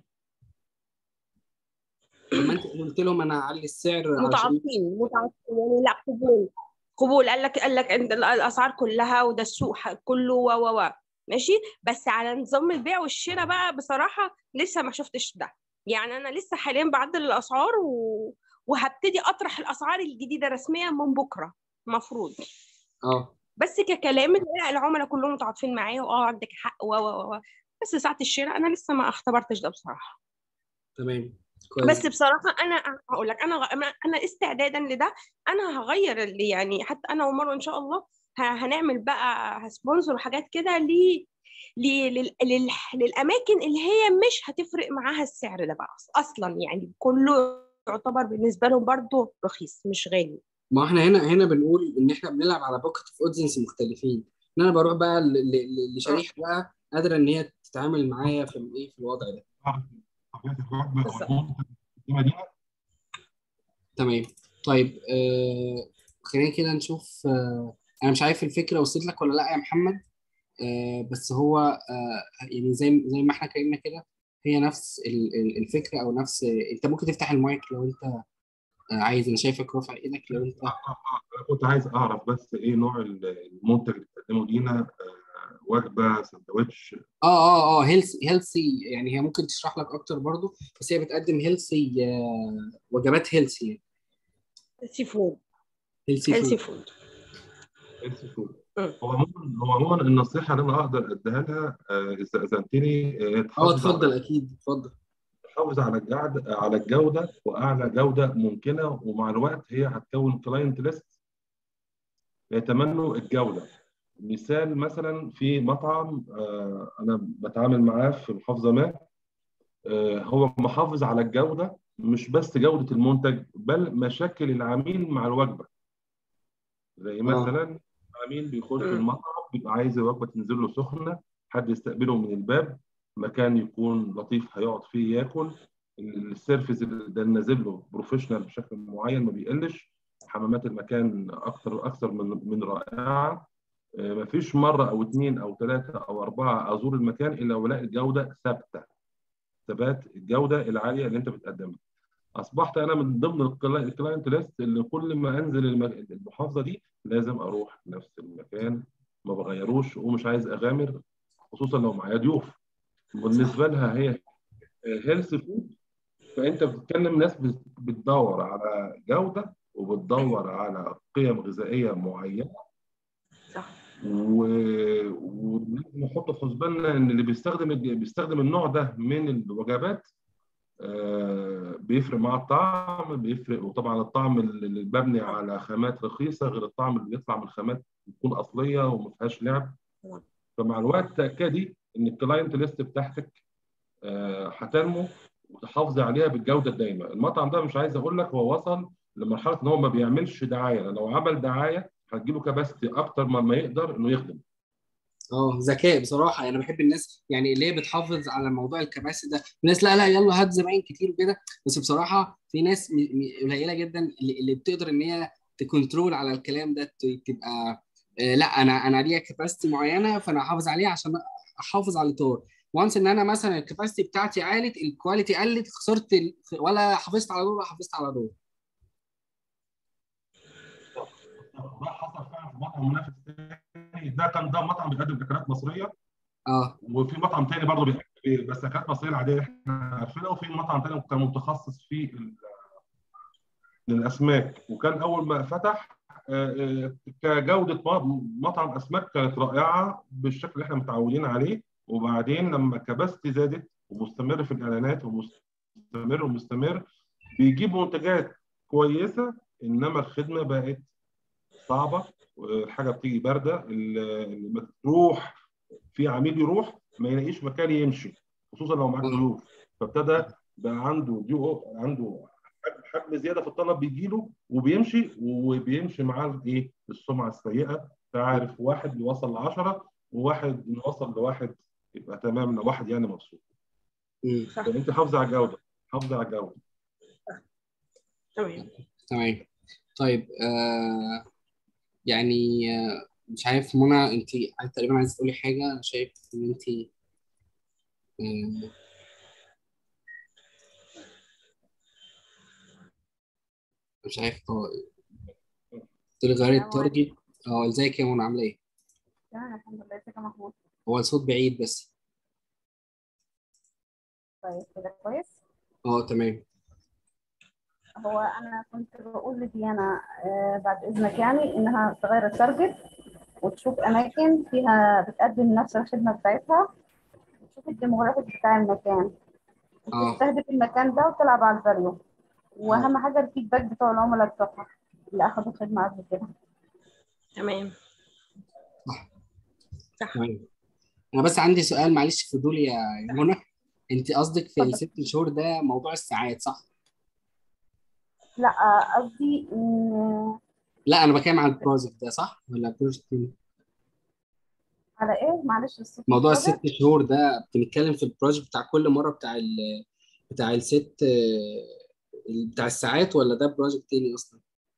لما انت قلت لهم انا اعلي السعر علشان متعاطفين متعاطفين يعني لا قبول قبول قال لك قال لك انت الاسعار كلها وده السوق ح- كله و و و ماشي بس على نظام البيع والشراء بقى بصراحه لسه ما شفتش ده يعني انا لسه حاليا بعدل الاسعار و... وهبتدي اطرح الاسعار الجديده رسميا من بكره المفروض اه بس ككلام لا العملاء كلهم متعاطفين معايا واه عندك حق و و و بس ساعه الشراء انا لسه ما اختبرتش ده بصراحه تمام كويس بس بصراحه انا هقول لك انا انا أنا استعدادا لده انا هغير اللي يعني حتى انا ومروه ان شاء الله ه- هنعمل بقى هسبونسر وحاجات كده ل ل- لل- لل- للاماكن اللي هي مش هتفرق معاها السعر ده بقى اصلا يعني كله يعتبر بالنسبه لهم برضه رخيص مش غالي ما احنا هنا هنا بنقول ان احنا بنلعب على بوكت اوف اودينس مختلفين ان انا بروح بقى ل- ل- ل- لشريحه بقى قادره ان هي تتعامل معايا في الايه في الوضع ده طبيعه الوجبه بالظبط. او المنتج القديمه دي تمام طيب آه خلينا كده نشوف آه انا مش عارف الفكره وصلت لك ولا لا يا محمد آه بس هو آه يعني زي زي ما احنا اتكلمنا كده هي نفس ال- ال- الفكره او نفس انت ممكن تفتح المايك لو انت آه عايز انا شايفك رافع ايدك لو انت آه، آه، آه، انا كنت عايز اعرف بس ايه نوع المنتج اللي بتقدمه لينا آه، وجبه سندوتش اه اه اه هيلثي هيلثي يعني هي ممكن تشرح لك اكتر برضو بس هي بتقدم هيلثي وجبات هيلثي سي فود هيلثي هيلثي فود فود هيلثي فود مم. هو عموما هو عموما النصيحه اللي انا اقدر اديها لها آه، اذا اذنتني آه، اه تحافظ اتفضل على اكيد اتفضل تحافظ على الجودة على الجودة وأعلى جودة ممكنة ومع الوقت هي هتكون كلاينت ليست يتمنوا الجودة مثال مثلا في مطعم آه، أنا بتعامل معاه في محافظة ما آه، هو محافظ على الجودة مش بس جودة المنتج بل مشاكل العميل مع الوجبة زي مثلا عميل بيخش مم. المطعم بيبقى عايز الوجبة تنزل له سخنة حد يستقبله من الباب مكان يكون لطيف هيقعد فيه ياكل السيرفيس اللي ده نازل له بروفيشنال بشكل معين ما بيقلش حمامات المكان اكثر اكثر من من رائعه آه، مفيش مره او اثنين او ثلاثه او اربعه ازور المكان الا والاقي الجوده ثابته ثبات الجوده العاليه اللي انت بتقدمها اصبحت انا من ضمن الكلا- الكلاينت ليست اللي كل ما انزل الم- المحافظه دي لازم اروح نفس المكان ما بغيروش ومش عايز اغامر خصوصا لو معايا ضيوف بالنسبه لها هي هيلث فود فانت بتتكلم ناس بت- بتدور على جوده وبتدور على قيم غذائيه معينه صح و- ولازم نحط في حسباننا ان اللي بيستخدم بيستخدم النوع ده من الوجبات آه، بيفرق مع الطعم بيفرق وطبعا الطعم اللي مبني على خامات رخيصه غير الطعم اللي بيطلع من خامات بتكون اصليه وما فيهاش لعب فمع الوقت تاكدي ان الكلاينت ليست بتاعتك آه، هتنمو وتحافظي عليها بالجوده الدايمه المطعم ده مش عايز اقول لك هو وصل لمرحله ان هو ما بيعملش دعايه لو عمل دعايه هتجيله كباستي اكتر ما ما يقدر انه يخدم اه ذكاء بصراحه انا بحب الناس يعني اللي هي بتحافظ على موضوع الكباسي ده في ناس لا لا يلا هات زباين كتير وكده بس بصراحه في ناس م- م- قليله جدا اللي, اللي بتقدر ان هي تكنترول على الكلام ده ت- تبقى آه، لا انا انا ليا كباسيتي معينه فانا احافظ عليها عشان احافظ على الاطار وانس ان انا مثلا الكباسيتي بتاعتي عالت الكواليتي قلت خسرت ال... ولا حافظت على دول ولا حافظت على دول ده حصل فعلا في مطعم منافس تاني ده كان ده مطعم بيقدم اكلات مصريه اه وفي مطعم تاني برضه بيقدم بس اكلات مصريه العاديه اللي احنا عارفينها وفي مطعم تاني كان متخصص في ال- الاسماك وكان اول ما فتح آه، آه، كجوده م- مطعم اسماك كانت رائعه بالشكل اللي احنا متعودين عليه وبعدين لما كباستي زادت ومستمر في الاعلانات ومستمر ومستمر بيجيب منتجات كويسه انما الخدمه بقت صعبه الحاجه بتيجي بارده ال- لما تروح في عميل يروح ما يلاقيش مكان يمشي خصوصا لو معاك مم. ضيوف فابتدى بقى عنده ديو عنده حجم- حجم زياده في الطلب بيجي له وبيمشي وبيمشي معاه الايه السمعه السيئه تعرف واحد بيوصل ل 10 وواحد إنه وصل لواحد يبقى تمام لو واحد يعني مبسوط مم. فانت حافظه على الجوده حافظه على الجوده تمام تمام طيب آه يعني آه مش عارف منى انت تقريبا عايزه تقولي حاجه انا شايف ان انت آه مش عارف اه تلغي التارجت اه ازيك يا منى عامله ايه؟ تمام الحمد لله ازيك يا محمود هو الصوت بعيد بس طيب كده كويس اه تمام هو انا كنت بقول لديانا آه بعد اذنك يعني انها تغير التارجت وتشوف اماكن فيها بتقدم نفس الخدمه بتاعتها وتشوف الديموغرافيك بتاع المكان اه وتستهدف المكان ده وتلعب على الفاليو واهم حاجه الفيدباك بتوع العملاء بتوعها اللي اخذوا الخدمه قبل كده تمام تمام انا بس عندي سؤال معلش فضولي يا يا منى انت قصدك في اتفضل. الست شهور ده موضوع الساعات صح؟ لا آه، قصدي ان لا انا بتكلم على البروجكت ده صح؟ ولا بروجكت تاني؟ على ايه معلش الصوت موضوع مش واضح. الست شهور ده بنتكلم في البروجكت بتاع كل مره بتاع ال بتاع الست آه، بتاع الساعات ولا ده بروجكت تاني اصلا؟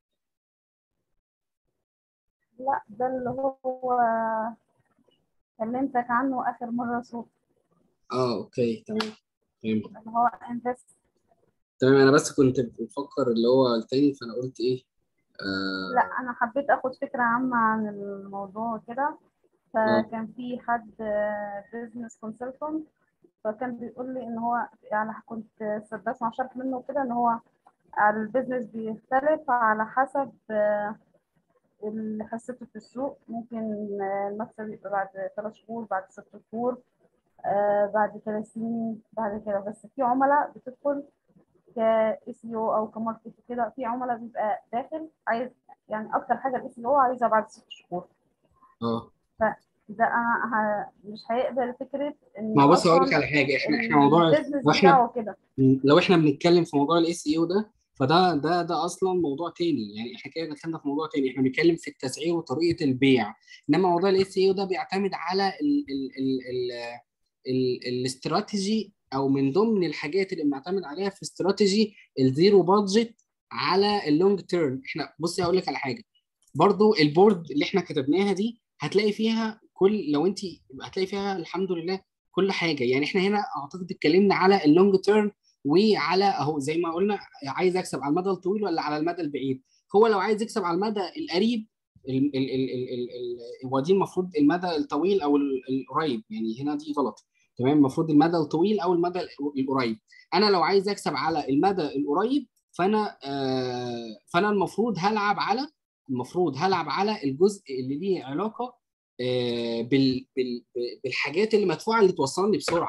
لا ده اللي هو كلمتك عنه اخر مره صوت اه اوكي تمام فهمت اللي هو انفست تمام انا بس كنت بفكر اللي هو التاني فانا قلت ايه آه لا انا حبيت اخد فكره عامه عن الموضوع كده فكان في حد بزنس كونسلتنت فكان بيقول لي ان هو يعني كنت بسمع شرح منه كده ان هو البيزنس بيختلف على حسب آه، اللي حسيته في السوق ممكن آه، المكسب يبقى بعد ثلاث شهور بعد ست شهور آه، بعد ثلاث سنين بعد كده بس في عملاء بتدخل ك سي او او كماركت كده في عملاء بيبقى داخل عايز يعني اكتر حاجه الاس او عايزها بعد ست شهور اه ده انا ه... مش هيقبل فكره ان ما بص هقول لك أصلاً على حاجه احنا احنا موضوع البيزنس واحنا بتاعه كده لو احنا بنتكلم في موضوع الاس اي او ده فده ده ده اصلا موضوع تاني يعني احنا كده دخلنا في موضوع تاني احنا بنتكلم في التسعير وطريقه البيع انما موضوع الاس اي او ده بيعتمد على ال ال ال ال ال الاستراتيجي او من ضمن الحاجات اللي بنعتمد عليها في استراتيجي الزيرو بادجت على اللونج تيرم احنا بصي هقول لك على حاجه برضو البورد اللي احنا كتبناها دي هتلاقي فيها كل لو انت هتلاقي فيها الحمد لله كل حاجه يعني احنا هنا اعتقد اتكلمنا على اللونج تيرم وعلى اهو زي ما قلنا عايز اكسب على المدى الطويل ولا على المدى البعيد هو لو عايز يكسب على المدى القريب ال ال ال ال ال ال هو دي المفروض المدى الطويل او ال- القريب يعني هنا دي غلط تمام المفروض المدى الطويل او المدى القريب انا لو عايز اكسب على المدى القريب فانا آه فانا المفروض هلعب على المفروض هلعب على الجزء اللي ليه علاقه آه بال بال بالحاجات اللي مدفوعه اللي توصلني بسرعه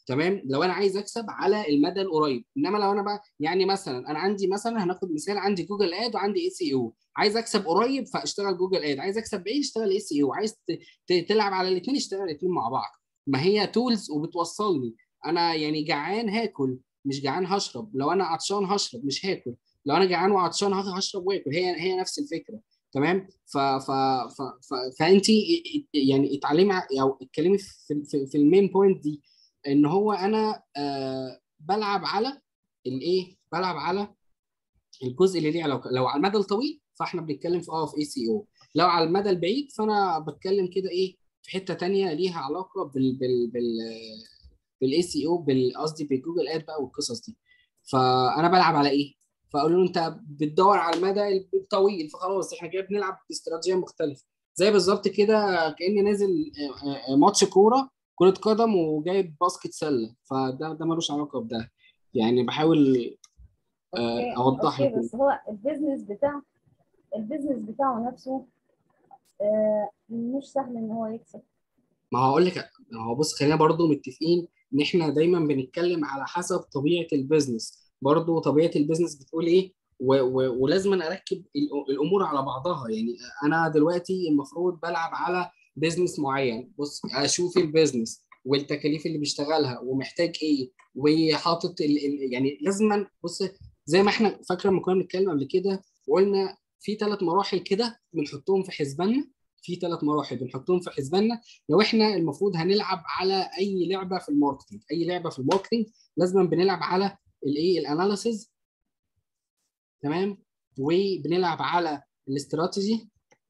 تمام لو انا عايز اكسب على المدى القريب انما لو انا بقى يعني مثلا انا عندي مثلا هناخد مثال عندي جوجل اد وعندي اي سي او عايز اكسب قريب فاشتغل جوجل اد عايز اكسب بعيد اشتغل اي سي او عايز ت- ت- تلعب على الاثنين اشتغل الاثنين مع بعض ما هي تولز وبتوصلني انا يعني جعان هاكل مش جعان هشرب لو انا عطشان هشرب مش هاكل لو انا جعان وعطشان ه- هشرب واكل هي هي نفس الفكره تمام ف ف ف, ف فانت يعني اتعلمي ع- او اتكلمي في في, في المين بوينت دي ان هو انا آه بلعب على الايه بلعب على الجزء اللي ليه علاقه لو على المدى الطويل فاحنا بنتكلم في اه في اي سي او لو على المدى البعيد فانا بتكلم كده ايه في حته تانية ليها علاقه بال بال بال بالاي سي او قصدي بالجوجل اد بقى والقصص دي فانا بلعب على ايه فاقول له انت بتدور على المدى الطويل فخلاص احنا كده بنلعب باستراتيجيه مختلفه زي بالظبط كده كاني نازل آه، آه، ماتش كوره كره قدم وجايب باسكت سله فده ده ملوش علاقه بده يعني بحاول آه، اوكي اوضح اوكي لك بس هو البيزنس بتاع البيزنس بتاعه نفسه آه، مش سهل ان هو يكسب ما هقول لك ما هو بص خلينا برضو متفقين ان احنا دايما بنتكلم على حسب طبيعه البيزنس برضو طبيعه البيزنس بتقول ايه و و ولازم أنا اركب الأ- الامور على بعضها يعني انا دلوقتي المفروض بلعب على بيزنس معين بص اشوف البيزنس والتكاليف اللي بيشتغلها ومحتاج ايه وحاطط ال ال يعني لازم بص زي ما احنا فاكره لما كنا بنتكلم قبل كده وقلنا في ثلاث مراحل كده بنحطهم في حسباننا في ثلاث مراحل بنحطهم في حسباننا لو احنا المفروض هنلعب على اي لعبه في الماركتنج اي لعبه في الماركتنج لازم بنلعب على الايه الاناليسز تمام وبنلعب على الاستراتيجي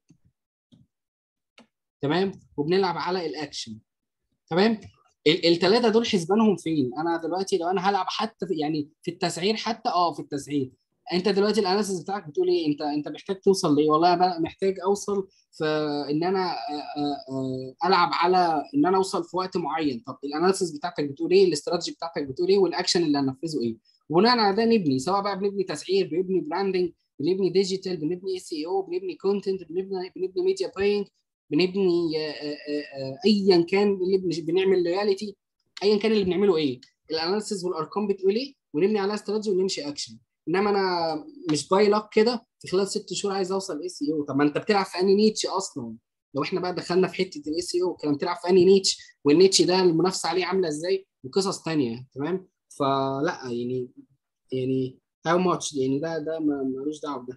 تمام وبنلعب على الاكشن تمام الثلاثه دول حسبانهم فين انا دلوقتي لو انا هلعب حتى في يعني في التسعير حتى اه في التسعير انت دلوقتي الاناليسيس بتاعك بتقول ايه انت انت محتاج توصل لايه والله انا محتاج اوصل في ان انا آه، آه، العب على ان انا اوصل في وقت معين طب الاناليسيس بتاعتك بتقول ايه الاستراتيجي بتاعتك بتقول ايه والاكشن اللي هنفذه ايه وبناء على ده نبني سواء بقى بنبني تسعير بنبني براندنج بنبني ديجيتال بنبني اس اي او بنبني كونتنت بنبني بنبني ميديا باينج بنبني آه، آه، آه، ايا كان اللي بن- بنعمل رياليتي ايا كان اللي بنعمله ايه الاناليسيس والارقام بتقول ايه ونبني عليها استراتيجي ونمشي اكشن انما انا مش باي لك كده في خلال ست شهور عايز اوصل اي سي او طب ما انت بتلعب في انهي نيتش اصلا لو احنا بقى دخلنا في حته الاي سي او كان بتلعب في انهي نيتش والنيتش ده المنافسه عليه عامله ازاي وقصص تانية تمام فلا يعني يعني هاو ماتش يعني ده ده ما- ملوش دعوه بده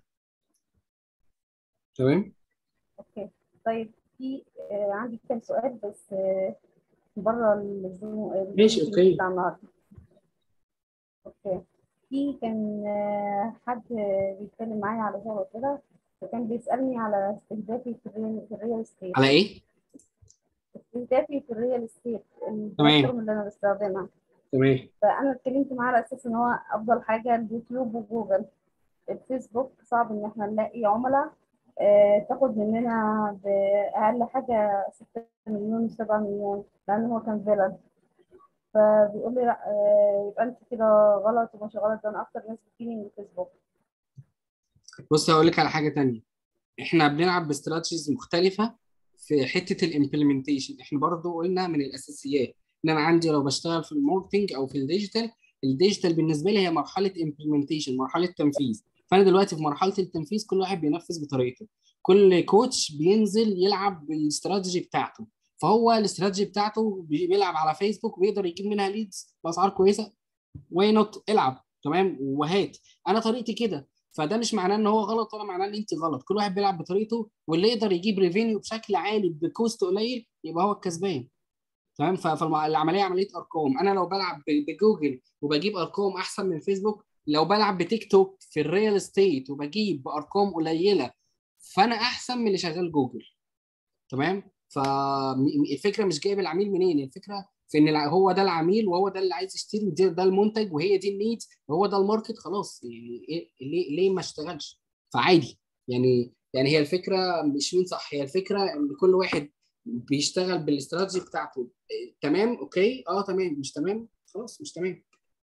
تمام اوكي طيب في آه، عندي كام سؤال بس آه، بره الزوم ماشي، الميتنج أوكي. بتاع النهارده اوكي في كان آه، حد بيتكلم معايا على شغل كده فكان بيسألني على استهدافي في الريال في الريال استيت على ايه؟ استهدافي في الريال استيت البلاتفورم اللي انا بستخدمها تمام فانا اتكلمت معاه على اساس ان هو افضل حاجه اليوتيوب وجوجل الفيسبوك صعب ان احنا نلاقي عملاء آه، تاخد مننا باقل حاجه 6 مليون 7 مليون لان هو كان فيلل فبيقول لي لا آه، يبقى انت كده غلط ومش غلط ده انا اكتر ناس بتجيني من الفيسبوك بص هقول لك على حاجه تانية احنا بنلعب باستراتيجيز مختلفه في حته الامبلمنتيشن احنا برضو قلنا من الاساسيات ان انا عندي لو بشتغل في الماركتنج او في الديجيتال الديجيتال بالنسبه لي هي مرحله امبلمنتيشن مرحله تنفيذ فانا دلوقتي في مرحله التنفيذ كل واحد بينفذ بطريقته كل كوتش بينزل يلعب بالاستراتيجي بتاعته فهو الاستراتيجي بتاعته بي- بيلعب على فيسبوك ويقدر يجيب منها ليدز باسعار كويسه واي نوت العب تمام وهات انا طريقتي كده فده مش معناه ان هو غلط ولا معناه ان انت غلط كل واحد بيلعب بطريقته واللي يقدر يجيب ريفينيو بشكل عالي بكوست قليل يبقى هو الكسبان تمام فالعمليه عمليه ارقام انا لو بلعب ب- بجوجل وبجيب ارقام احسن من فيسبوك لو بلعب بتيك توك في الريال استيت وبجيب بارقام قليله فانا احسن من اللي شغال جوجل تمام فالفكره مش جايب العميل منين الفكره في ان الع- هو ده العميل وهو ده اللي عايز يشتري وده ده المنتج وهي دي النيد وهو ده الماركت خلاص يعني إيه ليه ليه ما اشتغلش فعادي يعني يعني هي الفكره مش مين صح هي الفكره ان كل واحد بيشتغل بالاستراتيجي بتاعته إيه، تمام اوكي اه تمام مش تمام خلاص مش تمام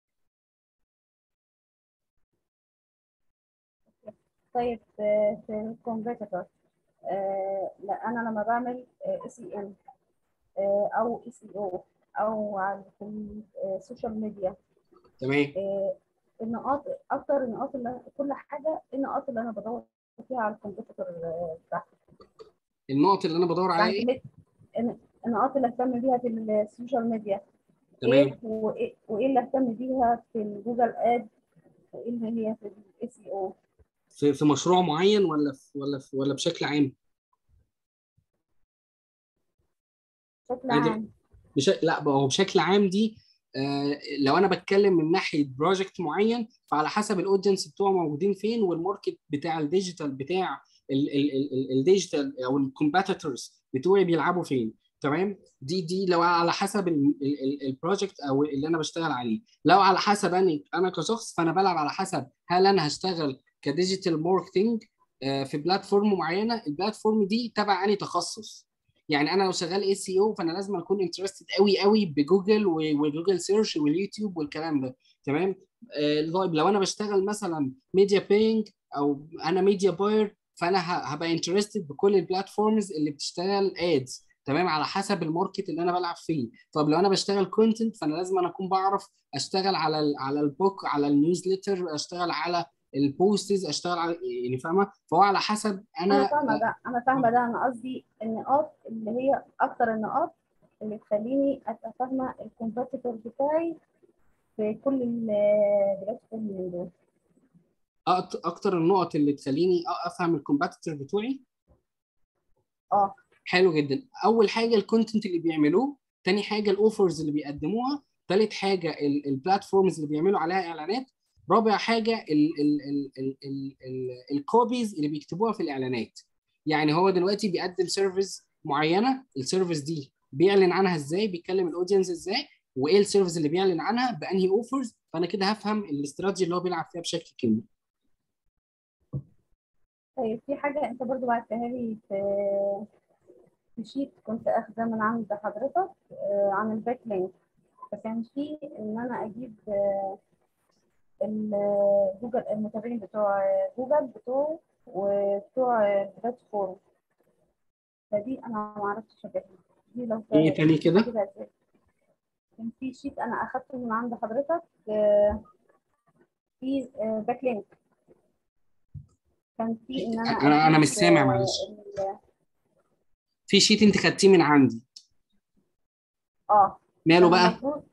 طيب في في الكومبيتيتور لا انا لما بعمل اس اي ام او اي سي او او على في السوشيال ميديا تمام آه، النقاط اكتر النقاط اللي كل حاجه إيه النقاط اللي انا بدور فيها على الكمبيوتر آه، بتاعتي النقط اللي انا بدور عليها ايه يعني الن- النقاط اللي اهتم بيها في السوشيال ميديا تمام ايه وايه وإيه اللي اهتم بيها في الجوجل اد وايه اللي هي في الاس اي او في في مشروع معين ولا في ولا في ولا بشكل عام بشكل عادي. عام بش... لا هو بشكل عام دي آه لو انا بتكلم من ناحيه بروجكت معين فعلى حسب الاودينس بتوعه موجودين فين والماركت بتاع الديجيتال بتاع ال- ال- ال- ال- الديجيتال او الكومبيتيتورز بتوعي بيلعبوا فين تمام دي دي لو على حسب ال- ال- ال- البروجكت او اللي انا بشتغل عليه لو على حسب انا انا كشخص فانا بلعب على حسب هل انا هشتغل كديجيتال ماركتنج آه، في بلاتفورم معينه البلاتفورم دي تبع اني تخصص يعني انا لو شغال اي سي او فانا لازم اكون انترستد قوي قوي بجوجل و- وجوجل سيرش واليوتيوب والكلام ده تمام آه، طيب لو انا بشتغل مثلا ميديا بينج او انا ميديا باير فانا ه- هبقى انترستد بكل البلاتفورمز اللي بتشتغل ادز تمام على حسب الماركت اللي انا بلعب فيه طب لو انا بشتغل كونتنت فانا لازم أنا اكون بعرف اشتغل على ال على البوك على النيوزليتر اشتغل على البوستز اشتغل على يعني فاهمه فهو على حسب انا انا فاهمه ده انا فاهمه ده انا قصدي النقاط اللي هي اكتر النقاط اللي تخليني ابقى فاهمه الكومبيتيتور بتاعي في كل البلاتفورم من دول أكت- اكتر النقط اللي تخليني أ- افهم الكومباتيتور بتوعي اه حلو جدا اول حاجه الكونتنت اللي بيعملوه تاني حاجه الاوفرز اللي بيقدموها تالت حاجه البلاتفورمز اللي بيعملوا عليها اعلانات رابع حاجه الكوبيز اللي بيكتبوها في الاعلانات يعني هو دلوقتي بيقدم سيرفيس معينه السيرفيس دي بيعلن عنها ازاي بيتكلم الاودينس ازاي وايه السيرفيس اللي بيعلن عنها بانهي اوفرز فانا كده هفهم الاستراتيجي اللي هو بيلعب فيها بشكل كامل طيب في حاجه انت برضو بعتها لي في في شيت كنت اخده من عند حضرتك آه، عن الباك لينك فكان في ان انا اجيب آه، ال- جوجل المتابعين بتوع جوجل بتوعه وبتوع البلاتفورم فدي انا ما عرفتش اجيبها دي لو ايه تاني كده أجيبها إزاي؟ كان في شيت انا اخدته من عند حضرتك آه، في باك لينك كان في ان انا أنا- أنا مش أجيب، سامع آه، معلش. ال- في شيت انت خدتيه من عندي اه ماله كان بقى المفروض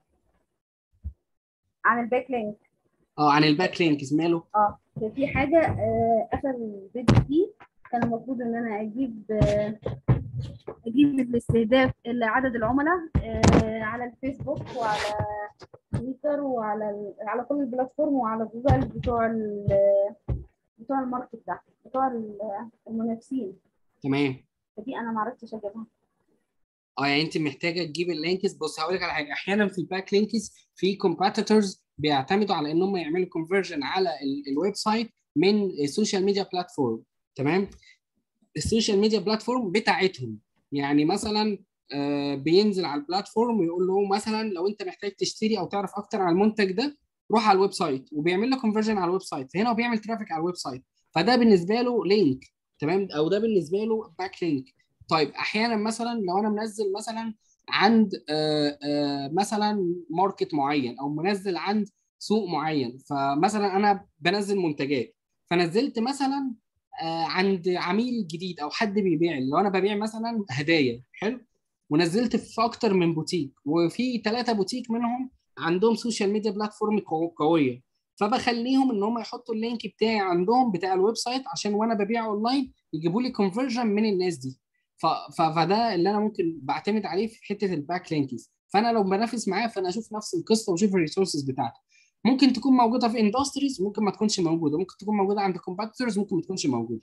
عن الباك لينك اه عن الباك لينكس ماله اه في حاجه آه، اخر الفيديو فيه كان المفروض ان انا اجيب آه، اجيب الاستهداف عدد العملاء آه، على الفيسبوك وعلى تويتر وعلى ال- على كل البلاتفورم وعلى جوجل بتوع ال- بتوع الماركت ده بتوع ال- المنافسين تمام فدي انا ما عرفتش اجيبها اه يعني انت محتاجه تجيب اللينكس بص هقول لك على حاجه احيانا في الباك لينكس في كومبيتيتورز بيعتمدوا على ان هم يعملوا كونفرجن على ال- الويب سايت من السوشيال ميديا بلاتفورم تمام السوشيال ميديا بلاتفورم بتاعتهم يعني مثلا آه، بينزل على البلاتفورم ويقول له مثلا لو انت محتاج تشتري او تعرف اكتر عن المنتج ده روح على الويب سايت وبيعمل لك كونفرجن على الويب سايت فهنا هو بيعمل ترافيك على الويب سايت فده بالنسبه له لينك تمام او ده بالنسبه له باك لينك طيب احيانا مثلا لو انا منزل مثلا عند آه، آه، مثلا ماركت معين او منزل عند سوق معين فمثلا انا بنزل منتجات فنزلت مثلا آه، عند عميل جديد او حد بيبيع لو انا ببيع مثلا هدايا حلو ونزلت في اكتر من بوتيك وفي ثلاثه بوتيك منهم عندهم سوشيال ميديا بلاتفورم قو- قويه فبخليهم ان هم يحطوا اللينك بتاعي عندهم بتاع الويب سايت عشان وانا ببيع اونلاين يجيبوا لي كونفرجن من الناس دي ف... ف... فده اللي انا ممكن بعتمد عليه في حته الباك لينكس فانا لو بنافس معاه فانا اشوف نفس القصه واشوف الريسورسز بتاعته ممكن تكون موجوده في اندستريز ممكن ما تكونش موجوده ممكن تكون موجوده عند كومباتيتورز ممكن ما تكونش موجوده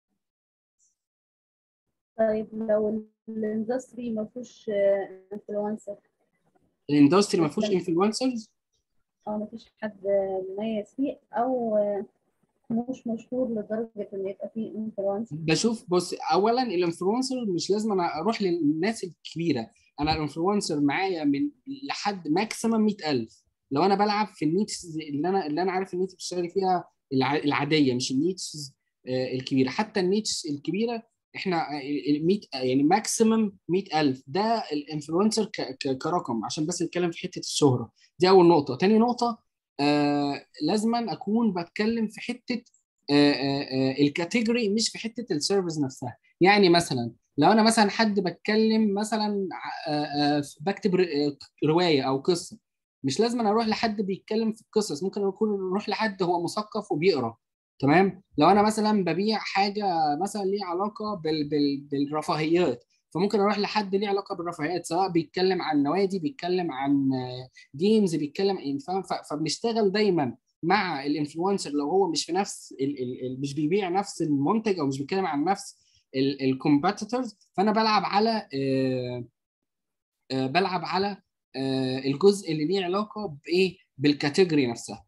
طيب لو الاندستري ما فيهوش انفلونسر الاندستري ما فيهوش انفلونسرز او ما فيش حد مميز فيه او مش مشهور لدرجه ان يبقى فيه انفلونسر بشوف بص اولا الانفلونسر مش لازم انا اروح للناس الكبيره انا الانفلونسر معايا من لحد ماكسيمم 100000 لو انا بلعب في النيتس اللي انا اللي انا عارف ان انت بتشتغلي فيها الع- العاديه مش النيتس آه، الكبيره حتى النيتس الكبيره احنا ال 100 يعني ماكسيمم 100000 ده الانفلونسر كرقم عشان بس نتكلم في حته الشهره دي اول نقطه تاني نقطه آه لازما اكون بتكلم في حته آه آه آه الكاتيجوري مش في حته السيرفيس نفسها يعني مثلا لو انا مثلا حد بتكلم مثلا آه آه بكتب ر- آه، روايه او قصه مش لازم أنا اروح لحد بيتكلم في القصص ممكن اكون اروح لحد هو مثقف وبيقرا تمام لو انا مثلا ببيع حاجه مثلا ليها علاقه بال بال بالرفاهيات فممكن اروح لحد ليه علاقه بالرفاهيات سواء بيتكلم عن نوادي بيتكلم عن جيمز بيتكلم عن فاهم ف- فبنشتغل دايما مع الانفلونسر لو هو مش في نفس ال ال ال مش بيبيع نفس المنتج او مش بيتكلم عن نفس الكومبيتيتورز فانا بلعب على آه، آه، بلعب على آه، الجزء اللي ليه علاقه بايه بالكاتيجوري نفسها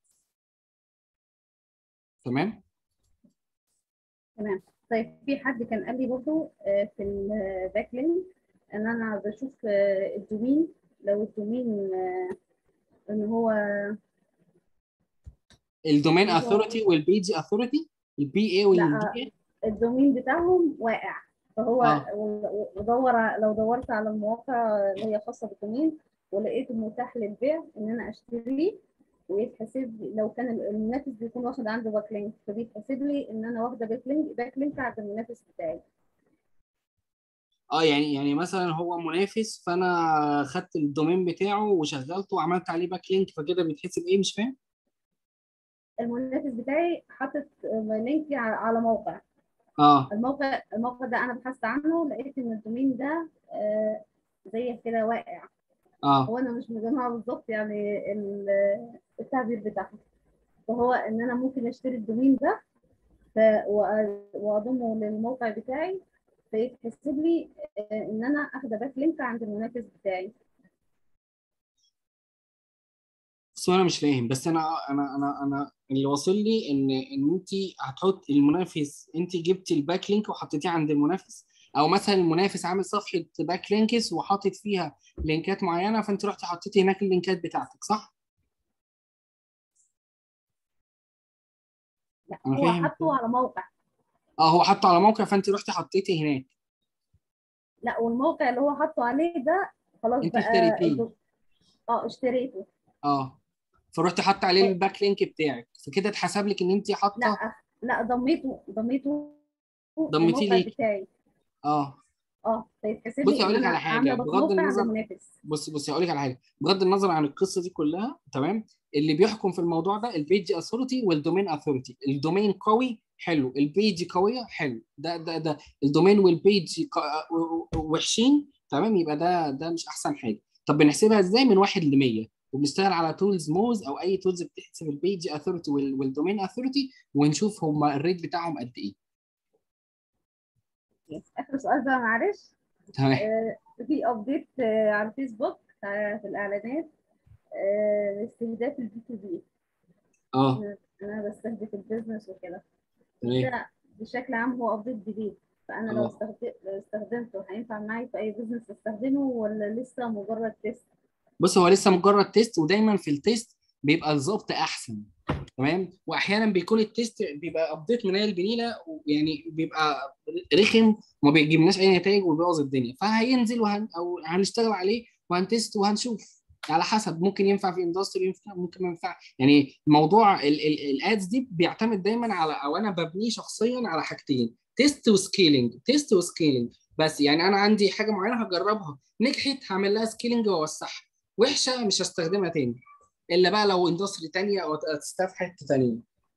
تمام تمام طيب في حد كان قال لي برضو آه، في الباك لينك ان انا بشوف آه، الدومين لو الدومين آه، ان هو الدومين هو- اثوريتي والبي اثوريتي البي اي والدي لا اي الدومين بتاعهم واقع فهو آه. و- ودور لو دورت على المواقع اللي هي خاصة بالدومين ولقيته متاح للبيع ان انا اشتريه ويتحسب لي لو كان المنافس بيكون واخد عنده باك لينك فبيتحسب لي ان انا واخده باك لينك باك لينك عند المنافس بتاعي اه يعني يعني مثلا هو منافس فانا خدت الدومين بتاعه وشغلته وعملت عليه باك لينك فكده بيتحسب ايه مش فاهم المنافس بتاعي حاطط لينك على على موقع اه الموقع الموقع ده انا بحثت عنه لقيت ان الدومين ده آه، زي كده واقع اه هو انا مش مجمعه بالظبط يعني ال- التعبير بتاعها فهو ان انا ممكن اشتري الدومين ده ف- وأ- واضمه للموقع بتاعي فيتحسب لي آه، ان انا اخده باك لينك عند المنافس بتاعي بس انا مش فاهم بس انا انا انا انا اللي واصل لي ان ان انت هتحط المنافس انت جبتي الباك لينك وحطيتيه عند المنافس او مثلا المنافس عامل صفحه باك لينكس وحاطط فيها لينكات معينه فانت رحتي حطيتي هناك اللينكات بتاعتك صح؟ لا أنا هو فاهم. حاطه على موقع اه هو حاطه على موقع فانت رحتي حطيتي هناك لا والموقع اللي هو حاطه عليه ده خلاص انت بقى اشتريتيه الدو- اه اشتريته اه فرحتي حاطه عليه الباك لينك بتاعك فكده اتحسب لك ان انت حاطه لا لا ضميته ضميته ضميتيه الموقع ليكي. بتاعي اه اه فيتحسب بصي لي هقول ان لك انا على حاجة، عامله بغض موقع عند النظر- المنافس بصي بصي هقول لك على حاجه بغض النظر عن القصه دي كلها تمام اللي بيحكم في الموضوع ده البيج اثوريتي والدومين اثوريتي الدومين قوي حلو البيج قويه حلو ده ده ده الدومين والبيج ق- وحشين تمام يبقى ده ده مش احسن حاجه طب بنحسبها ازاي من واحد ل 100 وبنشتغل على تولز موز او اي تولز بتحسب البيج اثوريتي والدومين اثوريتي ونشوف هما الريت بتاعهم قد ايه اخر سؤال بقى معلش تمام آه، في ابديت آه، على الفيسبوك آه، في الاعلانات آه، استهداف البي تو بي اه انا بستهدف البيزنس وكده تمام ده بشكل عام هو ابديت جديد فانا لو آه. استخدم- لو استخدمته هينفع معايا في اي بيزنس استخدمه ولا لسه مجرد تيست بص هو لسه مجرد تيست ودايما في التيست بيبقى الظبط احسن تمام واحيانا بيكون التيست بيبقى ابديت من البنيله ويعني بيبقى رخم وما بيجيبناش اي نتائج وبيبوظ الدنيا فهينزل وهن او هنشتغل عليه وهنتست وهنشوف على حسب ممكن ينفع في اندستري ينفع ممكن ما ينفع يعني موضوع الادز دي بيعتمد دايما على او انا ببنيه شخصيا على حاجتين تيست وسكيلينج تيست وسكيلينج بس يعني انا عندي حاجه معينه هجربها نجحت هعمل لها سكيلينج واوسعها وحشه مش هستخدمها تاني الا بقى لو اندستري تانية او تستخدم في حته تانية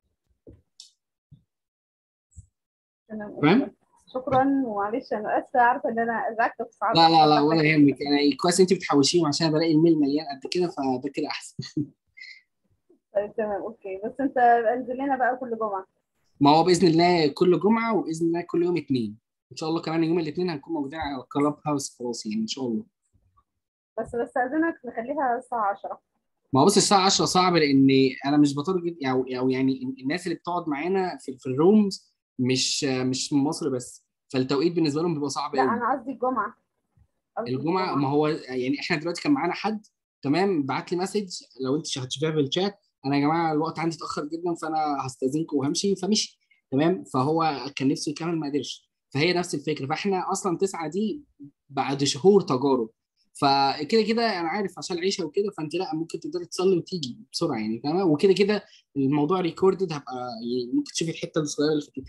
تمام تمام؟ أوكي. شكرا ومعلش انا اسفه عارفه ان انا ازعجتك في ساعات لا لا لا ولا يهمك انا كويس انت بتحوشيهم عشان بلاقي الميل مليان قد كده فده كده احسن طيب تمام اوكي بس انت انزل لنا بقى كل جمعه ما هو باذن الله كل جمعه وباذن الله كل يوم اثنين ان شاء الله كمان يوم الاثنين هنكون موجودين على الكلاب هاوس خلاص يعني ان شاء الله بس بستاذنك نخليها الساعه 10 ما هو بص الساعه 10 صعب لان انا مش بتارجت او او يعني الناس اللي بتقعد معانا في, في الرومز مش مش من مصر بس فالتوقيت بالنسبه لهم بيبقى صعب لا قوي انا قصدي الجمعه قصدي الجمعه ما هو يعني احنا دلوقتي كان معانا حد تمام بعت لي مسج لو انت هتشوفيها في الشات انا يا جماعه الوقت عندي اتاخر جدا فانا هستاذنكم وهمشي فمشي تمام فهو كان نفسه يكمل ما قدرش فهي نفس الفكره فاحنا اصلا تسعه دي بعد شهور تجارب فكده كده انا عارف عشان العيشه وكده فانت لا ممكن تقدري تصلي وتيجي بسرعه يعني فاهمه وكده كده الموضوع ريكوردد هبقى يعني ممكن تشوفي الحته الصغيره اللي فاتت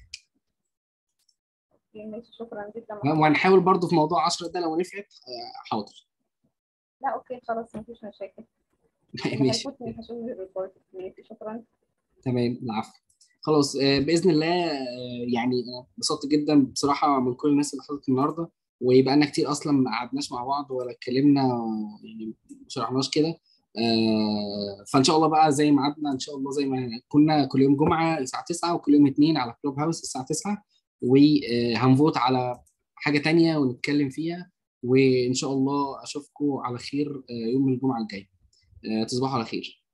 اوكي ماشي شكرا جدا وهنحاول برضو في موضوع 10 ده لو نفعت آه، حاضر لا اوكي خلاص مفيش مشاكل ماشي هيفوتني هشوف الريبورت ماشي شكرا تمام العفو خلاص آه، باذن الله آه، يعني انا انبسطت جدا بصراحه من كل الناس اللي حضرت النهارده ويبقى لنا كتير اصلا ما قعدناش مع بعض ولا اتكلمنا يعني ما شرحناش كده آه، فان شاء الله بقى زي ما قعدنا ان شاء الله زي ما كنا كل يوم جمعه الساعه 9 وكل يوم اثنين على كلوب هاوس الساعه 9 وهنفوت على حاجه تانية ونتكلم فيها وان شاء الله اشوفكم على خير آه، يوم الجمعه الجاي آه، تصبحوا على خير